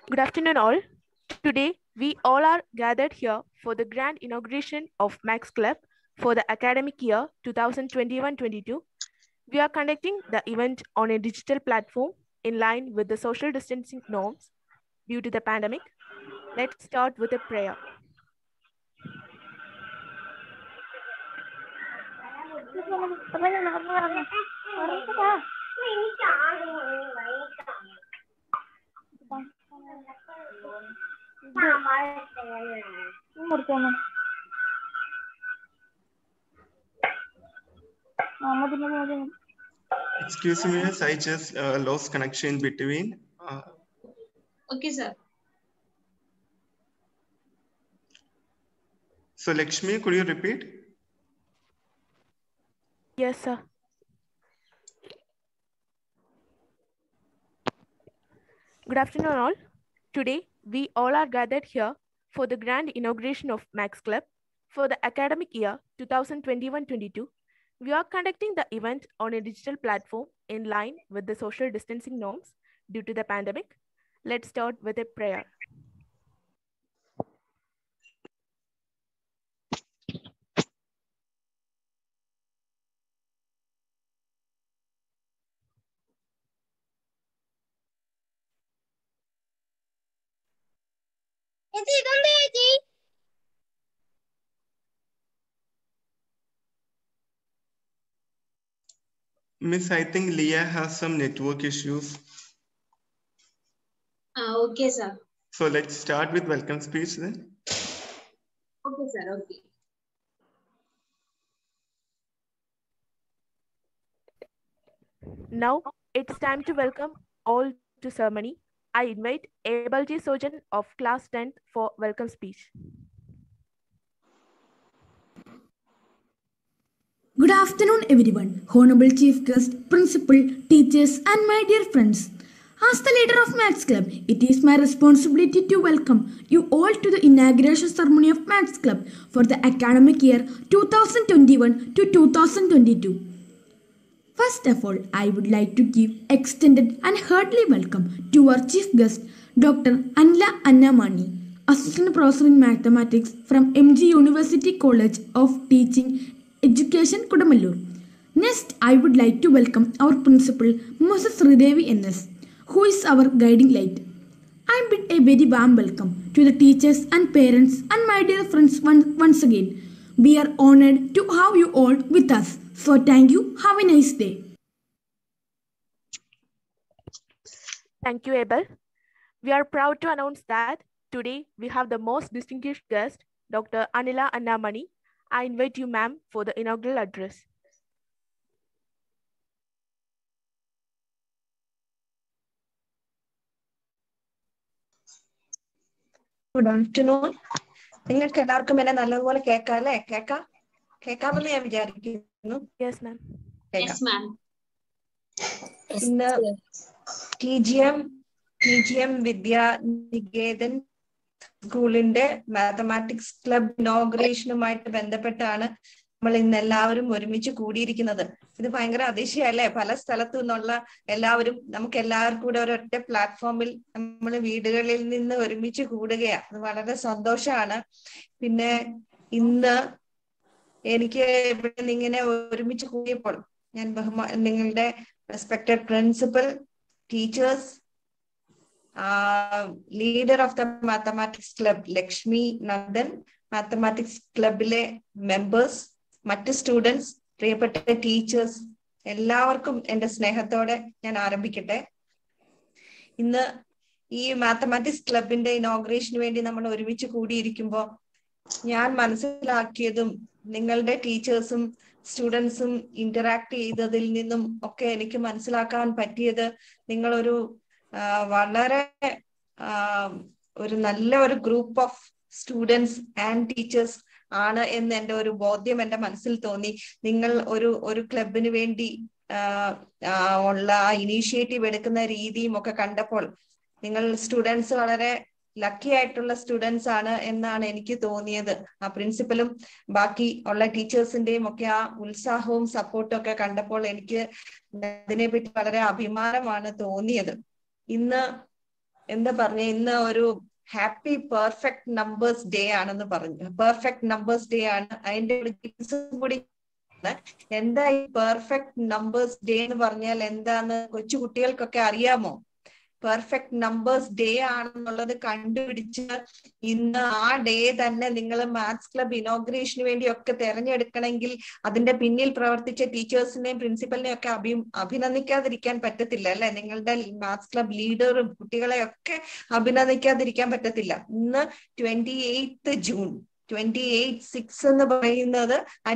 Good afternoon, all. Today, we all are gathered here for the grand inauguration of Max Club for the academic year 2021 22. We are conducting the event on a digital platform in line with the social distancing norms due to the pandemic. Let's start with a prayer. മുറിക്കാമോ ആ മതി മതി മതി മതി. Excuse me, miss, I just uh, lost connection between. Uh, Okay, sir. so, Lakshmi, could you repeat? Yes, sir. Good afternoon, all. Today, we all are gathered here for the grand inauguration of Max Club for the academic year 2021 22. We are conducting the event on a digital platform in line with the social distancing norms due to the pandemic. Let's start with a prayer. Miss, I think Leah has some network issues. Ah, okay, sir. So, let's start with welcome speech then. Okay, sir. Okay. Now it's time to welcome all to ceremony. I invite Abel G. Sojan of class 10th for welcome speech. Good afternoon, everyone. Honorable Chief Guest, Principal, teachers, and my dear friends. As the leader of Maths Club, it is my responsibility to welcome you all to the inauguration ceremony of Maths Club for the academic year 2021 to 2022. First of all, I would like to give extended and heartily welcome to our chief guest, Dr. Anla Annamani, Assistant Professor in Mathematics from MG University College of Teaching Education, Kudamallur. Next, I would like to welcome our principal, Mrs. Sridevi NS, who is our guiding light. I bid a very warm welcome to the teachers and parents and my dear friends one- once again. We are honored to have you all with us. So thank you. Have a nice day. Thank you, Abel. We are proud to announce that today we have the most distinguished guest, Dr. Anila Annamani. I invite you, ma'am, for the inaugural address. Good afternoon നിങ്ങൾക്ക് എല്ലാവർക്കും എന്നെ നല്ലതുപോലെ കേൾക്കാം അല്ലേ കേൾക്കാം കേൾക്കാമെന്ന് ഞാൻ വിചാരിക്കുന്നു Yes, ma'am. കേൾക്കാം Yes, ma'am. ഇന്ന് T G M T G M Vidya Niketan സ്കൂളിന്റെ മാത്തമാറ്റിക്സ് ക്ലബ് ഇനോഗ്രേഷനുമായിട്ട് ബന്ധപ്പെട്ടാണ് നമ്മൾ ഇന്ന് എല്ലാവരും ഒരുമിച്ച് കൂടിയിരിക്കുന്നത് ഇത് ഭയങ്കര അതിശയല്ലേ പല സ്ഥലത്തു നിന്നുള്ള എല്ലാവരും നമുക്ക് എല്ലാവർക്കും കൂടെ ഒരൊറ്റ പ്ലാറ്റ്ഫോമിൽ നമ്മൾ വീടുകളിൽ നിന്ന് ഒരുമിച്ച് കൂടുകയാണ് അത് വളരെ സന്തോഷമാണ് പിന്നെ ഇന്ന് എനിക്ക് ഇവിടെ നിന്ന് ഇങ്ങനെ ഒരുമിച്ച് കൂടിയപ്പോൾ ഞാൻ ബഹുമാ നിങ്ങളുടെ respected principal teachers leader of the mathematics club Lakshmi Nandan mathematics ക്ലബിലെ മെമ്പേഴ്സ് മറ്റ് സ്റ്റുഡൻസ് പ്രിയപ്പെട്ട ടീച്ചേഴ്സ് എല്ലാവർക്കും എന്റെ സ്നേഹത്തോടെ ഞാൻ ആരംഭിക്കട്ടെ ഇന്ന് ഈ മാത്തമാറ്റിക്സ് ക്ലബിന്റെ ഇനോഗ്രേഷന് വേണ്ടി നമ്മൾ ഒരുമിച്ച് കൂടിയിരിക്കുമ്പോൾ ഞാൻ മനസ്സിലാക്കിയതും നിങ്ങളുടെ ടീച്ചേഴ്സും സ്റ്റുഡൻസും ഇന്ററാക്ട് ചെയ്തതിൽ നിന്നും ഒക്കെ എനിക്ക് മനസ്സിലാക്കാൻ പറ്റിയത് നിങ്ങളൊരു ആ, വളരെ ആ, ഒരു നല്ല ഒരു group of students and teachers ആണ് എന്ന് എന്റെ ഒരു ബോധ്യം എന്റെ മനസ്സിൽ തോന്നി നിങ്ങൾ ഒരു ഒരു ക്ലബിന് വേണ്ടി ആ, ആ, ഉള്ള ഇനീഷ്യേറ്റീവ് എടുക്കുന്ന രീതിയും ഒക്കെ കണ്ടപ്പോൾ നിങ്ങൾ സ്റ്റുഡൻസ് വളരെ ലക്കി ആയിട്ടുള്ള സ്റ്റുഡൻസ് ആണ് എന്നാണ് എനിക്ക് തോന്നിയത് ആ പ്രിൻസിപ്പലും ബാക്കി ഉള്ള ടീച്ചേഴ്സിന്റെയും ഒക്കെ ആ ഉത്സാഹവും സപ്പോർട്ടും ഒക്കെ കണ്ടപ്പോൾ എനിക്ക് അതിനെപ്പറ്റി വളരെ അഭിമാനമാണ് തോന്നിയത് ഇന്ന് എന്താ പറഞ്ഞ ഇന്ന് ഒരു ഹാപ്പി പെർഫെക്റ്റ് നമ്പേഴ്സ് ഡേ ആണെന്ന് പറഞ്ഞു പെർഫെക്റ്റ് നമ്പേഴ്സ് ഡേ ആണ് അതിന്റെ ഒരു details കൂടി ആണ്. എന്താ ഈ പെർഫെക്റ്റ് നമ്പേഴ്സ് ഡേ എന്ന് പറഞ്ഞാൽ എന്താന്ന് കൊച്ചു കുട്ടികൾക്കൊക്കെ അറിയാമോ പെർഫെക്റ്റ് നമ്പേഴ്സ് ഡേ ആണെന്നുള്ളത് കണ്ടുപിടിച്ച് ഇന്ന് ആ ഡേ തന്നെ നിങ്ങൾ മാത്സ് ക്ലബ് ഇനോഗ്രേഷന് വേണ്ടി ഒക്കെ തെരഞ്ഞെടുക്കണമെങ്കിൽ അതിന്റെ പിന്നിൽ പ്രവർത്തിച്ച ടീച്ചേഴ്സിനെയും പ്രിൻസിപ്പലിനെയും ഒക്കെ അഭി അഭിനന്ദിക്കാതിരിക്കാൻ പറ്റത്തില്ല അല്ലെ നിങ്ങളുടെ മാത്സ് ക്ലബ് ലീഡറും കുട്ടികളെ ഒക്കെ അഭിനന്ദിക്കാതിരിക്കാൻ പറ്റത്തില്ല ഇന്ന് twenty eighth June twenty eight six എന്ന് പറയുന്നത്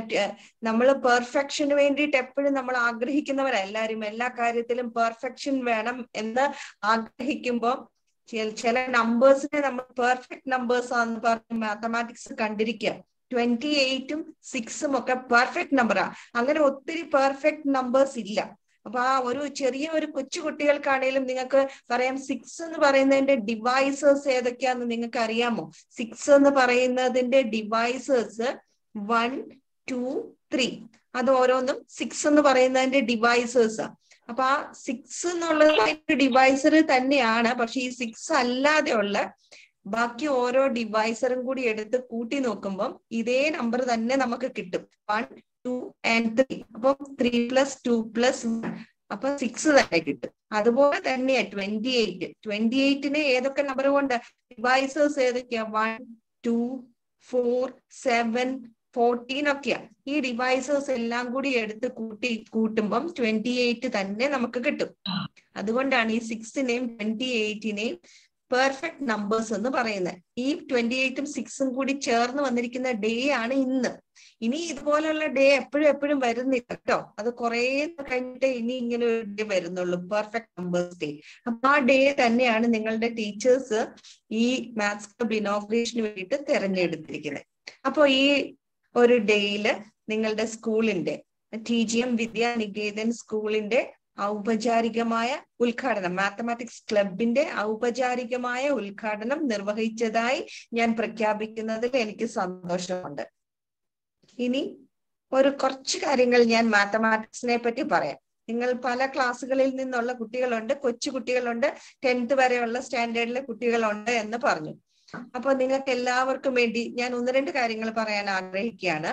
നമ്മൾ പെർഫെക്ഷന് വേണ്ടിയിട്ട് എപ്പോഴും നമ്മൾ ആഗ്രഹിക്കുന്നവരാ എല്ലാവരും എല്ലാ കാര്യത്തിലും പെർഫെക്ഷൻ വേണം എന്ന് ആഗ്രഹിക്കുമ്പോൾ ചില നമ്പേഴ്സിനെ നമ്മൾ പെർഫെക്റ്റ് നമ്പേഴ്സ് ആണെന്ന് പറഞ്ഞ് മാത്തമാറ്റിക്സ് കണ്ടിരിക്കുക ട്വന്റി എയ്റ്റും സിക്സും ഒക്കെ പെർഫെക്റ്റ് നമ്പറാ അങ്ങനെ ഒത്തിരി പെർഫെക്റ്റ് നമ്പേഴ്സ് ഇല്ല അപ്പൊ ആ ഒരു ചെറിയ ഒരു കൊച്ചു കുട്ടികൾക്കാണേലും നിങ്ങൾക്ക് പറയാം സിക്സ് എന്ന് പറയുന്നതിന്റെ ഡിവൈസേഴ്സ് ഏതൊക്കെയാന്ന് നിങ്ങൾക്ക് അറിയാമോ സിക്സ് എന്ന് പറയുന്നതിന്റെ ഡിവൈസേഴ്സ് വൺ ടു ത്രീ അത് ഓരോന്നും സിക്സ് എന്ന് പറയുന്നതിന്റെ ഡിവൈസേഴ്സ് അപ്പൊ ആ സിക്സ് എന്നുള്ളത് അതിന്റെ ഡിവൈസർ തന്നെയാണ് പക്ഷെ ഈ സിക്സ് അല്ലാതെ ഉള്ള ബാക്കി ഓരോ ഡിവൈസറും കൂടി എടുത്ത് കൂട്ടി നോക്കുമ്പോൾ ഇതേ നമ്പർ തന്നെ നമുക്ക് കിട്ടും വൺ ടു ആൻഡ് ത്രീ അപ്പം ത്രീ പ്ലസ് ടു പ്ലസ് അപ്പൊ സിക്സ് തന്നെ കിട്ടും അതുപോലെ തന്നെയാ ട്വന്റി എയ്റ്റ് ട്വന്റി എയ്റ്റിന് ഏതൊക്കെ നമ്പർ കൊണ്ട് ഡിവൈസേഴ്സ് ഏതൊക്കെയാ one two four seven fourteen ഒക്കെയാ ഈ ഡിവൈസേഴ്സ് എല്ലാം കൂടി എടുത്ത് കൂട്ടി കൂട്ടുമ്പം ട്വന്റി എയ്റ്റ് തന്നെ നമുക്ക് കിട്ടും അതുകൊണ്ടാണ് ഈ സിക്സിനെയും ട്വന്റി എയ്റ്റിനെയും പെർഫെക്റ്റ് നമ്പേഴ്സ് എന്ന് പറയുന്നത് ഈ ട്വന്റി എയ്റ്റും സിക്സും കൂടി ചേർന്ന് വന്നിരിക്കുന്ന ഡേ ആണ് ഇന്ന് ഇനി ഇതുപോലുള്ള ഡേ എപ്പോഴും എപ്പോഴും വരുന്നില്ല കേട്ടോ അത് കുറെ കഴിഞ്ഞിട്ട് ഇനി ഇങ്ങനെ ഒരു ഡേ വരുന്നുള്ളൂ പെർഫെക്റ്റ് നമ്പേഴ്സ് ഡേ അപ്പൊ ആ ഡേ തന്നെയാണ് നിങ്ങളുടെ ടീച്ചേഴ്സ് ഈ മാത്സ് ക്ലബ് ഇനോഗ്രേഷന് വേണ്ടിയിട്ട് തെരഞ്ഞെടുത്തിരിക്കുന്നത് അപ്പൊ ഈ ഒരു ഡേയില് നിങ്ങളുടെ സ്കൂളിന്റെ ടി ജി എം വിദ്യാനികേതൻ സ്കൂളിന്റെ ഔപചാരികമായ ഉദ്ഘാടനം മാത്തമാറ്റിക്സ് ക്ലബിന്റെ ഔപചാരികമായ ഉദ്ഘാടനം നിർവഹിച്ചതായി ഞാൻ പ്രഖ്യാപിക്കുന്നതിൽ എനിക്ക് സന്തോഷമുണ്ട് ഇനി ഒരു കുറച്ച് കാര്യങ്ങൾ ഞാൻ മാത്തമാറ്റിക്സിനെ പറ്റി പറയാം നിങ്ങൾ പല ക്ലാസ്സുകളിൽ നിന്നുള്ള കുട്ടികളുണ്ട് കൊച്ചു കുട്ടികളുണ്ട് ടെൻത്ത് വരെയുള്ള സ്റ്റാൻഡേർഡിലെ കുട്ടികളുണ്ട് എന്ന് പറഞ്ഞു അപ്പൊ നിങ്ങൾക്ക് എല്ലാവർക്കും വേണ്ടി ഞാൻ ഒന്ന് രണ്ട് കാര്യങ്ങൾ പറയാൻ ആഗ്രഹിക്കുകയാണ്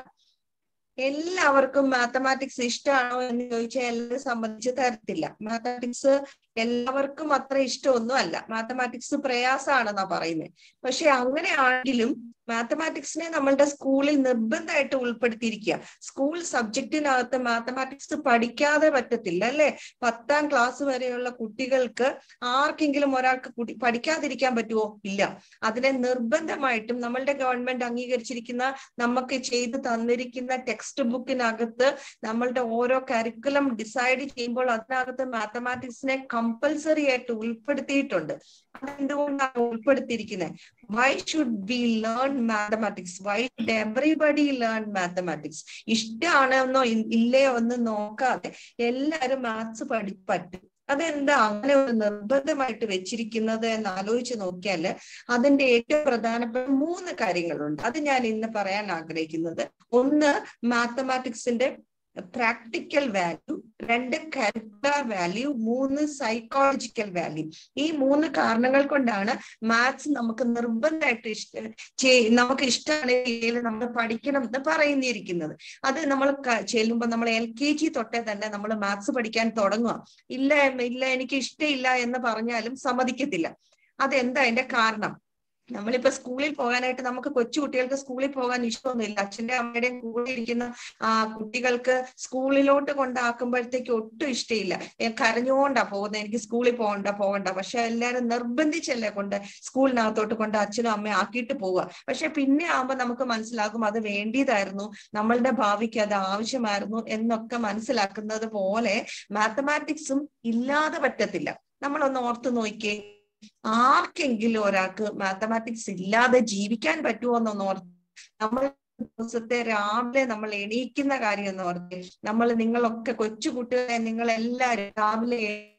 എല്ലാവർക്കും മാത്തമാറ്റിക്സ് ഇഷ്ടമാണോ എന്ന് ചോദിച്ചാൽ എല്ലാവരും സംബന്ധിച്ച് തരത്തില്ല മാത്തമാറ്റിക്സ് എല്ലാവർക്കും അത്ര ഇഷ്ടമൊന്നും അല്ല മാത്തമാറ്റിക്സ് പ്രയാസമാണെന്നാ പറയുന്നത് പക്ഷെ അങ്ങനെയാണെങ്കിലും മാത്തമാറ്റിക്സിനെ നമ്മളുടെ സ്കൂളിൽ നിർബന്ധമായിട്ട് ഉൾപ്പെടുത്തിയിരിക്കുക സ്കൂൾ സബ്ജക്റ്റിനകത്ത് മാത്തമാറ്റിക്സ് പഠിക്കാതെ പറ്റത്തില്ല അല്ലെ പത്താം ക്ലാസ് വരെയുള്ള കുട്ടികൾക്ക് ആർക്കെങ്കിലും ഒരാൾക്ക് കുടി പഠിക്കാതിരിക്കാൻ പറ്റുമോ ഇല്ല അതിനെ നിർബന്ധമായിട്ടും നമ്മളുടെ ഗവൺമെന്റ് അംഗീകരിച്ചിരിക്കുന്ന നമുക്ക് ചെയ്തു തന്നിരിക്കുന്ന ടെക്സ്റ്റ് ബുക്കിനകത്ത് നമ്മളുടെ ഓരോ കരിക്കുലം ഡിസൈഡ് ചെയ്യുമ്പോൾ അതിനകത്ത് മാത്തമാറ്റിക്സിനെ കമ്പൽസറി ആയിട്ട് ഉൾപ്പെടുത്തിയിട്ടുണ്ട് അതെന്തുകൊണ്ടാണ് ഉൾപ്പെടുത്തിയിരിക്കുന്നത് why should we learn mathematics why should everybody learn mathematics ഇഷ്ടമാണെന്നോ ഇല്ലയോ എന്ന് നോക്കാതെ എല്ലാവരും മാത്സ് പഠി പറ്റും അതെന്താ അങ്ങനെ ഒരു നിർബന്ധമായിട്ട് വെച്ചിരിക്കുന്നത് എന്ന് ആലോചിച്ച് നോക്കിയാല് അതിന്റെ ഏറ്റവും പ്രധാനപ്പെട്ട മൂന്ന് കാര്യങ്ങളുണ്ട് അത് ഞാൻ ഇന്ന് പറയാൻ ആഗ്രഹിക്കുന്നത് ഒന്ന് മാത്തമാറ്റിക്സിന്റെ പ്രാക്ടിക്കൽ വാല്യൂ രണ്ട് കരിക്കുലർ വാല്യൂ മൂന്ന് സൈക്കോളജിക്കൽ വാല്യൂ ഈ മൂന്ന് കാരണങ്ങൾ കൊണ്ടാണ് മാത്സ് നമുക്ക് നിർബന്ധമായിട്ട് ഇഷ്ട നമുക്ക് ഇഷ്ടമാണെങ്കിൽ നമ്മൾ പഠിക്കണം എന്ന് പറയുന്നിരിക്കുന്നത് അത് നമ്മൾ ചെല്ലുമ്പോൾ നമ്മൾ എൽ കെ ജി തൊട്ടേ തന്നെ നമ്മൾ മാത്സ് പഠിക്കാൻ തുടങ്ങുക ഇല്ല ഇല്ല എനിക്ക് ഇഷ്ടമില്ല എന്ന് പറഞ്ഞാലും സമ്മതിക്കത്തില്ല അതെന്താ അതിന്റെ കാരണം നമ്മളിപ്പോ സ്കൂളിൽ പോകാനായിട്ട് നമുക്ക് കൊച്ചു കുട്ടികൾക്ക് സ്കൂളിൽ പോകാൻ ഇഷ്ടമൊന്നുമില്ല അച്ഛന്റെ അമ്മയുടെയും കൂടെ ഇരിക്കുന്ന ആ കുട്ടികൾക്ക് സ്കൂളിലോട്ട് കൊണ്ടാക്കുമ്പോഴത്തേക്ക് ഒട്ടും ഇഷ്ടമില്ല കരഞ്ഞുകൊണ്ടാ പോകുന്നത് എനിക്ക് സ്കൂളിൽ പോകണ്ട പോകണ്ട പക്ഷെ എല്ലാരും നിർബന്ധിച്ചല്ലേ കൊണ്ട് സ്കൂളിനകത്തോട്ട് കൊണ്ട് അച്ഛനും അമ്മയും ആക്കിയിട്ട് പോവുക പക്ഷെ പിന്നെ ആകുമ്പോൾ നമുക്ക് മനസ്സിലാകും അത് വേണ്ടിയതായിരുന്നു നമ്മളുടെ ഭാവിക്ക് അത് ആവശ്യമായിരുന്നു എന്നൊക്കെ മനസ്സിലാക്കുന്നത് പോലെ മാത്തമാറ്റിക്സും ഇല്ലാതെ പറ്റത്തില്ല നമ്മളൊന്ന് ഓർത്ത് നോക്കിയേ ആർക്കെങ്കിലും ഒരാൾക്ക് മാത്തമാറ്റിക്സ് ഇല്ലാതെ ജീവിക്കാൻ പറ്റുമോ എന്നൊന്ന് ഓർത്ത് നമ്മൾ ദിവസത്തെ രാവിലെ നമ്മൾ എണീക്കുന്ന കാര്യം എന്ന് പറഞ്ഞ് നമ്മൾ നിങ്ങളൊക്കെ കൊച്ചു കുട്ടികളെ നിങ്ങൾ എല്ലാവരും രാവിലെ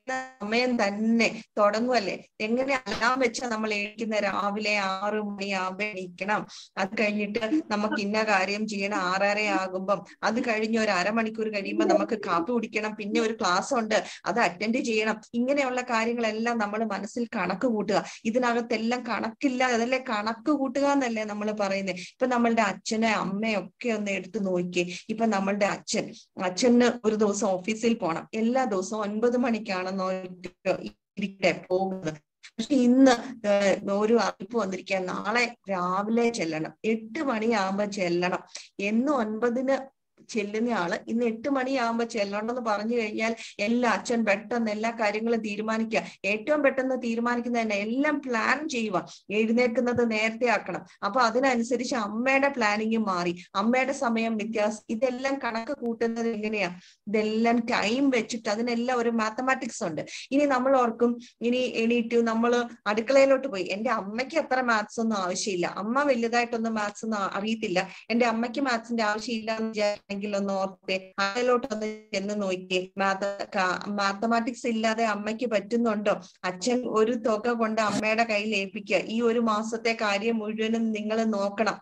സമയം തന്നെ തുടങ്ങുമല്ലേ എങ്ങനെ അലാം വെച്ചാൽ നമ്മൾ എണീക്കുന്ന രാവിലെ ആറ് മണിയാകുമ്പോ എണീക്കണം അത് കഴിഞ്ഞിട്ട് നമുക്ക് ഇന്ന കാര്യം ചെയ്യണം ആറര ആകുമ്പം അത് കഴിഞ്ഞ് ഒരു അരമണിക്കൂർ കഴിയുമ്പോൾ നമുക്ക് കാപ്പി കുടിക്കണം പിന്നെ ഒരു ക്ലാസ് ഉണ്ട് അത് അറ്റൻഡ് ചെയ്യണം ഇങ്ങനെയുള്ള കാര്യങ്ങളെല്ലാം നമ്മൾ മനസ്സിൽ കണക്ക് കൂട്ടുക ഇതിനകത്തെല്ലാം കണക്കില്ല അതല്ലേ കണക്ക് കൂട്ടുക എന്നല്ലേ നമ്മൾ പറയുന്നത് ഇപ്പൊ നമ്മളുടെ അച്ഛനെ അമ്മയൊക്കെ ഒന്ന് എടുത്തു നോക്കിയേ ഇപ്പൊ നമ്മളുടെ അച്ഛൻ അച്ഛന് ഒരു ദിവസം ഓഫീസിൽ പോണം എല്ലാ ദിവസവും ഒൻപത് മണിക്കാണെന്നോ ഇരിക്കട്ടെ പോകുന്നത് പക്ഷെ ഇന്ന് ഏഹ് ഒരു അറിയിപ്പ് വന്നിരിക്കുക നാളെ രാവിലെ ചെല്ലണം എട്ട് മണിയാകുമ്പോ ചെല്ലണം എന്ന് ഒൻപതിന് ചെല്ലുന്ന ആള് ഇന്ന് എട്ട് മണിയാകുമ്പോ ചെല്ലണം എന്ന് പറഞ്ഞു കഴിഞ്ഞാൽ എല്ലാ അച്ഛൻ പെട്ടെന്ന് എല്ലാ കാര്യങ്ങളും തീരുമാനിക്കുക ഏറ്റവും പെട്ടെന്ന് തീരുമാനിക്കുന്ന തന്നെ എല്ലാം പ്ലാൻ ചെയ്യുക എഴുന്നേൽക്കുന്നത് നേരത്തെ ആക്കണം അപ്പൊ അതിനനുസരിച്ച് അമ്മയുടെ പ്ലാനിങ് മാറി അമ്മയുടെ സമയം വ്യത്യാസം ഇതെല്ലാം കണക്ക് കൂട്ടുന്നത് എങ്ങനെയാ ഇതെല്ലാം ടൈം വെച്ചിട്ട് അതിനെല്ലാം ഒരു മാത്തമാറ്റിക്സ് ഉണ്ട് ഇനി നമ്മൾ ഓർക്കും ഇനി എണീറ്റു നമ്മൾ അടുക്കളയിലോട്ട് പോയി എന്റെ അമ്മയ്ക്ക് അത്ര മാത്സ് ഒന്നും ആവശ്യമില്ല അമ്മ വലുതായിട്ടൊന്നും മാത്സ് ഒന്നും അറിയത്തില്ല എന്റെ അമ്മയ്ക്ക് മാത്സിന്റെ ആവശ്യമില്ല എന്ന് വിചാരിക്കണമെങ്കിൽ ഒന്ന് ഓർത്തെ അതിലോട്ട് ഒന്ന് ചെന്ന് നോക്കിയേ മാത്ത മാത്തമാറ്റിക്സ് ഇല്ലാതെ അമ്മയ്ക്ക് പറ്റുന്നുണ്ടോ അച്ഛൻ ഒരു തുക കൊണ്ട് അമ്മയുടെ കയ്യിൽ ഏൽപ്പിക്കുക ഈ ഒരു മാസത്തെ കാര്യം മുഴുവനും നിങ്ങൾ നോക്കണം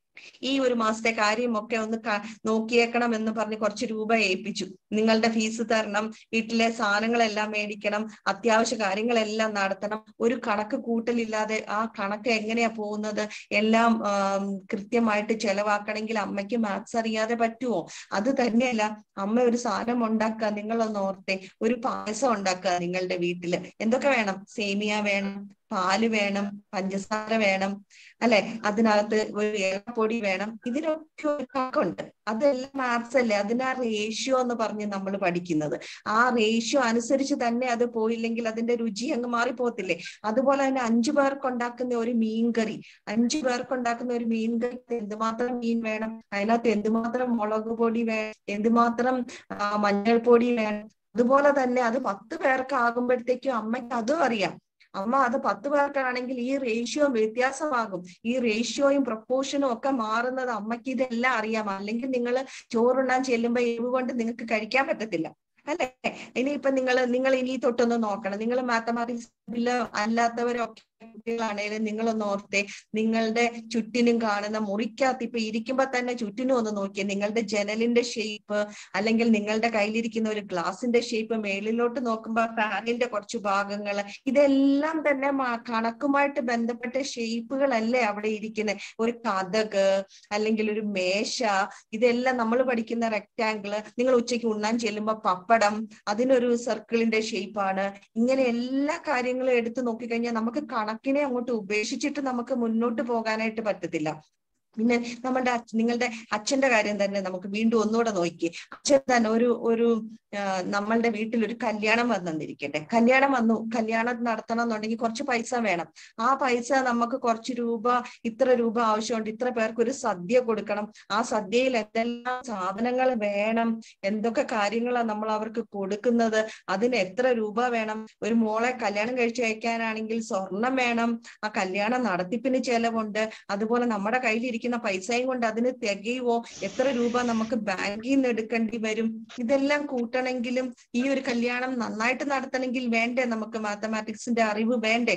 ഈ ഒരു മാസത്തെ കാര്യമൊക്കെ ഒന്ന് ക- നോക്കിയേക്കണം എന്ന് പറഞ്ഞ് കുറച്ച് രൂപ ഏൽപ്പിച്ചു നിങ്ങളുടെ ഫീസ് തരണം വീട്ടിലെ സാധനങ്ങളെല്ലാം മേടിക്കണം അത്യാവശ്യ കാര്യങ്ങളെല്ലാം നടത്തണം ഒരു കണക്ക് കൂട്ടലില്ലാതെ ആ കണക്ക് എങ്ങനെയാ പോകുന്നത് എല്ലാം ആം, കൃത്യമായിട്ട് ചെലവാക്കണമെങ്കിൽ അമ്മയ്ക്ക് മാത്സ് അറിയാതെ പറ്റുമോ അത് തന്നെയല്ല അമ്മ ഒരു സാധനം ഉണ്ടാക്കുക നിങ്ങളൊന്ന് ഓർത്തെ ഒരു പായസം ഉണ്ടാക്കുക നിങ്ങളുടെ വീട്ടില് എന്തൊക്കെ വേണം സേമിയ വേണം പാല് വേണം പഞ്ചസാര വേണം അല്ലെ അതിനകത്ത് ഒരു ഏലപ്പൊടി വേണം ഇതിനൊക്കെ ഒരു കണക്കുണ്ട് അതെല്ലാം മാത്സ് അല്ലേ അതിന് ആ റേഷ്യോ എന്ന് പറഞ്ഞ് നമ്മൾ പഠിക്കുന്നത് ആ റേഷ്യോ അനുസരിച്ച് തന്നെ അത് പോയില്ലെങ്കിൽ അതിന്റെ രുചി അങ്ങ് മാറിപ്പോത്തില്ലേ അതുപോലെ തന്നെ അഞ്ചു പേർക്ക് ഉണ്ടാക്കുന്ന ഒരു മീൻകറി അഞ്ചു പേർക്ക് ഉണ്ടാക്കുന്ന ഒരു മീൻകറി എന്തുമാത്രം മീൻ വേണം അതിനകത്ത് എന്തുമാത്രം മുളക് പൊടി വേണം എന്തുമാത്രം ആ, മഞ്ഞൾപ്പൊടി വേണം അതുപോലെ തന്നെ അത് പത്ത് പേർക്ക് ആകുമ്പോഴത്തേക്കും അമ്മയ്ക്ക് അതും അറിയാം അമ്മ അത് പത്ത് പേർക്കാണെങ്കിൽ ഈ റേഷ്യോ വ്യത്യാസമാകും ഈ റേഷ്യോയും പ്രപ്പോർഷനും ഒക്കെ മാറുന്നത് അമ്മയ്ക്ക് ഇതെല്ലാം അറിയാം അല്ലെങ്കിൽ നിങ്ങൾ ചോറുണ്ണാൻ ചെല്ലുമ്പോ എരിവ് കൊണ്ട് നിങ്ങൾക്ക് കഴിക്കാൻ പറ്റത്തില്ല അല്ലെ ഇനിയിപ്പൊ നിങ്ങൾ നിങ്ങൾ ഇനി തൊട്ടൊന്ന് നോക്കണം നിങ്ങൾ മാത്തമാറ്റിക്സില് അല്ലാത്തവരൊക്കെ കുട്ടികളാണേലും നിങ്ങളൊന്ന് ഓർത്തെ നിങ്ങളുടെ ചുറ്റിനും കാണുന്ന മുറിക്കകത്ത് ഇപ്പൊ ഇരിക്കുമ്പോ തന്നെ ചുറ്റിനും ഒന്ന് നോക്കിയേ നിങ്ങളുടെ ജനലിന്റെ ഷേപ്പ് അല്ലെങ്കിൽ നിങ്ങളുടെ കയ്യിലിരിക്കുന്ന ഒരു ഗ്ലാസിന്റെ ഷേപ്പ് മേളിലോട്ട് നോക്കുമ്പോ ഫാനിന്റെ കുറച്ച് ഭാഗങ്ങൾ ഇതെല്ലാം തന്നെ മാ- കണക്കുമായിട്ട് ബന്ധപ്പെട്ട ഷേപ്പുകളല്ലേ അവിടെ ഇരിക്കുന്നത് ഒരു കഥക് അല്ലെങ്കിൽ ഒരു മേശ ഇതെല്ലാം നമ്മൾ പഠിക്കുന്ന റെക്റ്റാങ്കിള് നിങ്ങൾ ഉച്ചയ്ക്ക് ഉണ്ണാൻ ചെല്ലുമ്പോ പപ്പടം അതിനൊരു സർക്കിളിന്റെ ഷേപ്പാണ് ഇങ്ങനെ എല്ലാ കാര്യങ്ങളും എടുത്തു നോക്കിക്കഴിഞ്ഞാൽ നമുക്ക് കണക്കിനെ അങ്ങോട്ട് ഉപേക്ഷിച്ചിട്ട് നമുക്ക് മുന്നോട്ട് പോകാനായിട്ട് പറ്റത്തില്ല പിന്നെ നമ്മുടെ അച്ഛ- നിങ്ങളുടെ അച്ഛന്റെ കാര്യം തന്നെ നമുക്ക് വീണ്ടും ഒന്നുകൂടെ നോക്കിയേ അച്ഛൻ തന്നെ ഒരു ഒരു ആ, നമ്മളുടെ വീട്ടിൽ ഒരു കല്യാണം വന്നിരിക്കട്ടെ കല്യാണം വന്നു കല്യാണം നടത്തണം എന്നുണ്ടെങ്കിൽ കുറച്ച് പൈസ വേണം ആ പൈസ നമുക്ക് കുറച്ച് രൂപ ഇത്ര രൂപ ആവശ്യമുണ്ട് ഇത്ര പേർക്ക് ഒരു സദ്യ കൊടുക്കണം ആ സദ്യയിൽ എന്തെല്ലാം സാധനങ്ങൾ വേണം എന്തൊക്കെ കാര്യങ്ങളാണ് നമ്മൾ അവർക്ക് കൊടുക്കുന്നത് അതിന് എത്ര രൂപ വേണം ഒരു മോളെ കല്യാണം കഴിച്ചു അയക്കാനാണെങ്കിൽ സ്വർണം വേണം ആ കല്യാണം നടത്തിപ്പിന് ചെലവുണ്ട് അതുപോലെ നമ്മുടെ കയ്യിലിരിക്കുന്ന പൈസയും കൊണ്ട് അതിന് തികയുവോ എത്ര രൂപ നമുക്ക് ബാങ്കിൽ നിന്ന് എടുക്കേണ്ടി വരും ഇതെല്ലാം കൂട്ടണമെങ്കിലും ഈ ഒരു കല്യാണം നന്നായിട്ട് നടത്തണമെങ്കിൽ വേണ്ടേ നമുക്ക് മാത്തമാറ്റിക്സിന്റെ അറിവ് വേണ്ടേ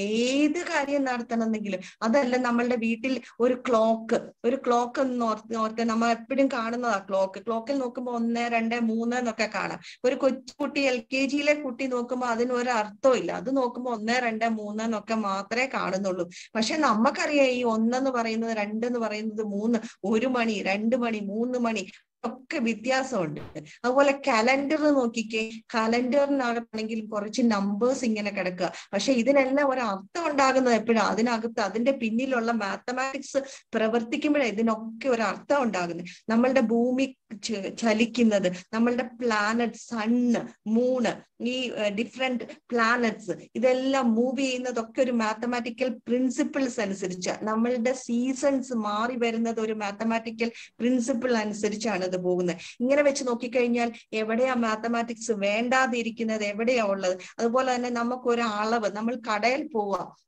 ഏത് കാര്യം നടത്തണമെന്നെങ്കിലും അതല്ല നമ്മളുടെ വീട്ടിൽ ഒരു ക്ലോക്ക് ഒരു ക്ലോക്ക് ഒന്ന് ഓർത്ത് ഓർത്ത് നമ്മൾ എപ്പോഴും കാണുന്നതാ ക്ലോക്ക് ക്ലോക്കിൽ നോക്കുമ്പോൾ ഒന്ന് രണ്ട് മൂന്ന് എന്നൊക്കെ കാണാം ഒരു കൊച്ചുകുട്ടി എൽ കെ ജിയിലെ കുട്ടി നോക്കുമ്പോൾ അതിന് ഒരു അർത്ഥവും ഇല്ല അത് നോക്കുമ്പോൾ ഒന്ന് രണ്ട് മൂന്ന് എന്നൊക്കെ മാത്രമേ കാണുന്നുള്ളൂ പക്ഷെ നമുക്കറിയാം ഈ ഒന്നെന്ന് പറയുന്നത് രണ്ട് എന്ന് പറയുന്നത് മൂന്ന് ഒരു മണി രണ്ട് മണി മൂന്ന് മണി ഒക്കെ വ്യത്യാസമുണ്ട് അതുപോലെ കലണ്ടർ നോക്കിക്കേ കലണ്ടറിനകത്താണെങ്കിലും കുറച്ച് നമ്പേഴ്സ് ഇങ്ങനെ കിടക്കുക പക്ഷെ ഇതിനെല്ലാം ഒരു അർത്ഥം ഉണ്ടാകുന്നത് എപ്പോഴാണ് അതിനകത്ത് അതിന്റെ പിന്നിലുള്ള മാത്തമാറ്റിക്സ് പ്രവർത്തിക്കുമ്പോഴേ ഇതിനൊക്കെ ഒരു അർത്ഥം ഉണ്ടാകുന്നത് നമ്മളുടെ ഭൂമി ച- ചലിക്കുന്നത് നമ്മളുടെ പ്ലാനറ്റ് സണ്ണ് മൂണ് ഈ ഡിഫറെന്റ് പ്ലാനറ്റ്സ് ഇതെല്ലാം മൂവ് ചെയ്യുന്നതൊക്കെ ഒരു മാത്തമാറ്റിക്കൽ പ്രിൻസിപ്പിൾസ് അനുസരിച്ച് നമ്മളുടെ സീസൺസ് മാറി വരുന്നത് ഒരു മാത്തമാറ്റിക്കൽ പ്രിൻസിപ്പിൾ അനുസരിച്ചാണ് ഇത് പോകുന്നത് ഇങ്ങനെ വെച്ച് നോക്കിക്കഴിഞ്ഞാൽ എവിടെയാ മാത്തമാറ്റിക്സ് വേണ്ടാതിരിക്കുന്നത് എവിടെയാ ഉള്ളത് അതുപോലെ തന്നെ നമുക്ക് ഒരു അളവ് നമ്മൾ കടയിൽ പോവാം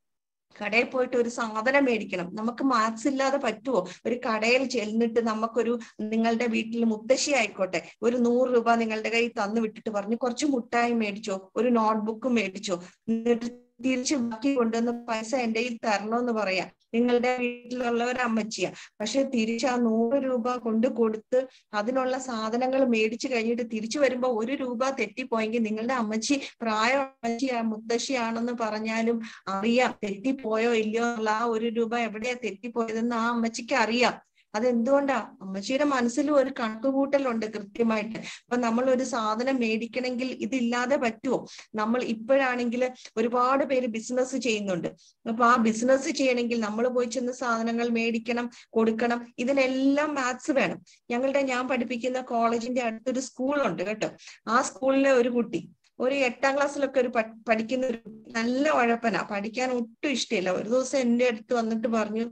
കടയിൽ പോയിട്ട് ഒരു സാധനം മേടിക്കണം നമുക്ക് മാത്സ് ഇല്ലാതെ പറ്റുമോ ഒരു കടയിൽ ചെന്നിട്ട് നമുക്കൊരു നിങ്ങളുടെ വീട്ടിൽ മുത്തശ്ശി ആയിക്കോട്ടെ ഒരു നൂറ് രൂപ നിങ്ങളുടെ കയ്യിൽ തന്നു വിട്ടിട്ട് പറഞ്ഞു കുറച്ച് മുട്ടായി മേടിച്ചോ ഒരു നോട്ട്ബുക്ക് മേടിച്ചോ എന്നിട്ട് തിരിച്ച് ബാക്കി കൊണ്ടുവന്ന് പൈസ എന്റെ കയ്യിൽ തരണമെന്ന് പറയാം നിങ്ങളുടെ വീട്ടിലുള്ള ഒരു അമ്മച്ചിയാ പക്ഷെ തിരിച്ച് ആ നൂറ് രൂപ കൊണ്ട് കൊടുത്ത് അതിനുള്ള സാധനങ്ങൾ മേടിച്ചു കഴിഞ്ഞിട്ട് തിരിച്ചു വരുമ്പോ ഒരു രൂപ തെറ്റിപ്പോയെങ്കിൽ നിങ്ങളുടെ അമ്മച്ചി പ്രായ അമ്മച്ചി മുത്തശ്ശിയാണെന്ന് പറഞ്ഞാലും അറിയാം തെറ്റിപ്പോയോ ഇല്ലയോ എന്നുള്ള ആ ഒരു രൂപ എവിടെയാ തെറ്റിപ്പോയതെന്ന് ആ അമ്മച്ചിക്ക് അറിയാം അതെന്തുകൊണ്ടാ അമ്മച്ചിയുടെ മനസ്സിലും ഒരു കണക്കുകൂട്ടലുണ്ട് കൃത്യമായിട്ട് അപ്പൊ നമ്മൾ ഒരു സാധനം മേടിക്കണമെങ്കിൽ ഇതില്ലാതെ പറ്റുമോ നമ്മൾ ഇപ്പോഴാണെങ്കിൽ ഒരുപാട് പേര് ബിസിനസ് ചെയ്യുന്നുണ്ട് അപ്പൊ ആ ബിസിനസ് ചെയ്യണമെങ്കിൽ നമ്മൾ പോയി ചെന്ന് സാധനങ്ങൾ മേടിക്കണം കൊടുക്കണം ഇതിനെല്ലാം മാത്സ് വേണം ഞങ്ങളുടെ ഞാൻ പഠിപ്പിക്കുന്ന കോളേജിന്റെ അടുത്തൊരു സ്കൂളുണ്ട് കേട്ടോ ആ സ്കൂളിലെ ഒരു കുട്ടി ഒരു എട്ടാം ക്ലാസ്സിലൊക്കെ ഒരു പഠിക്കുന്ന ഒരു നല്ല ഉഴപ്പനാ പഠിക്കാൻ ഒട്ടും ഇഷ്ടമില്ല ഒരു ദിവസം എന്റെ അടുത്ത് വന്നിട്ട് പറഞ്ഞു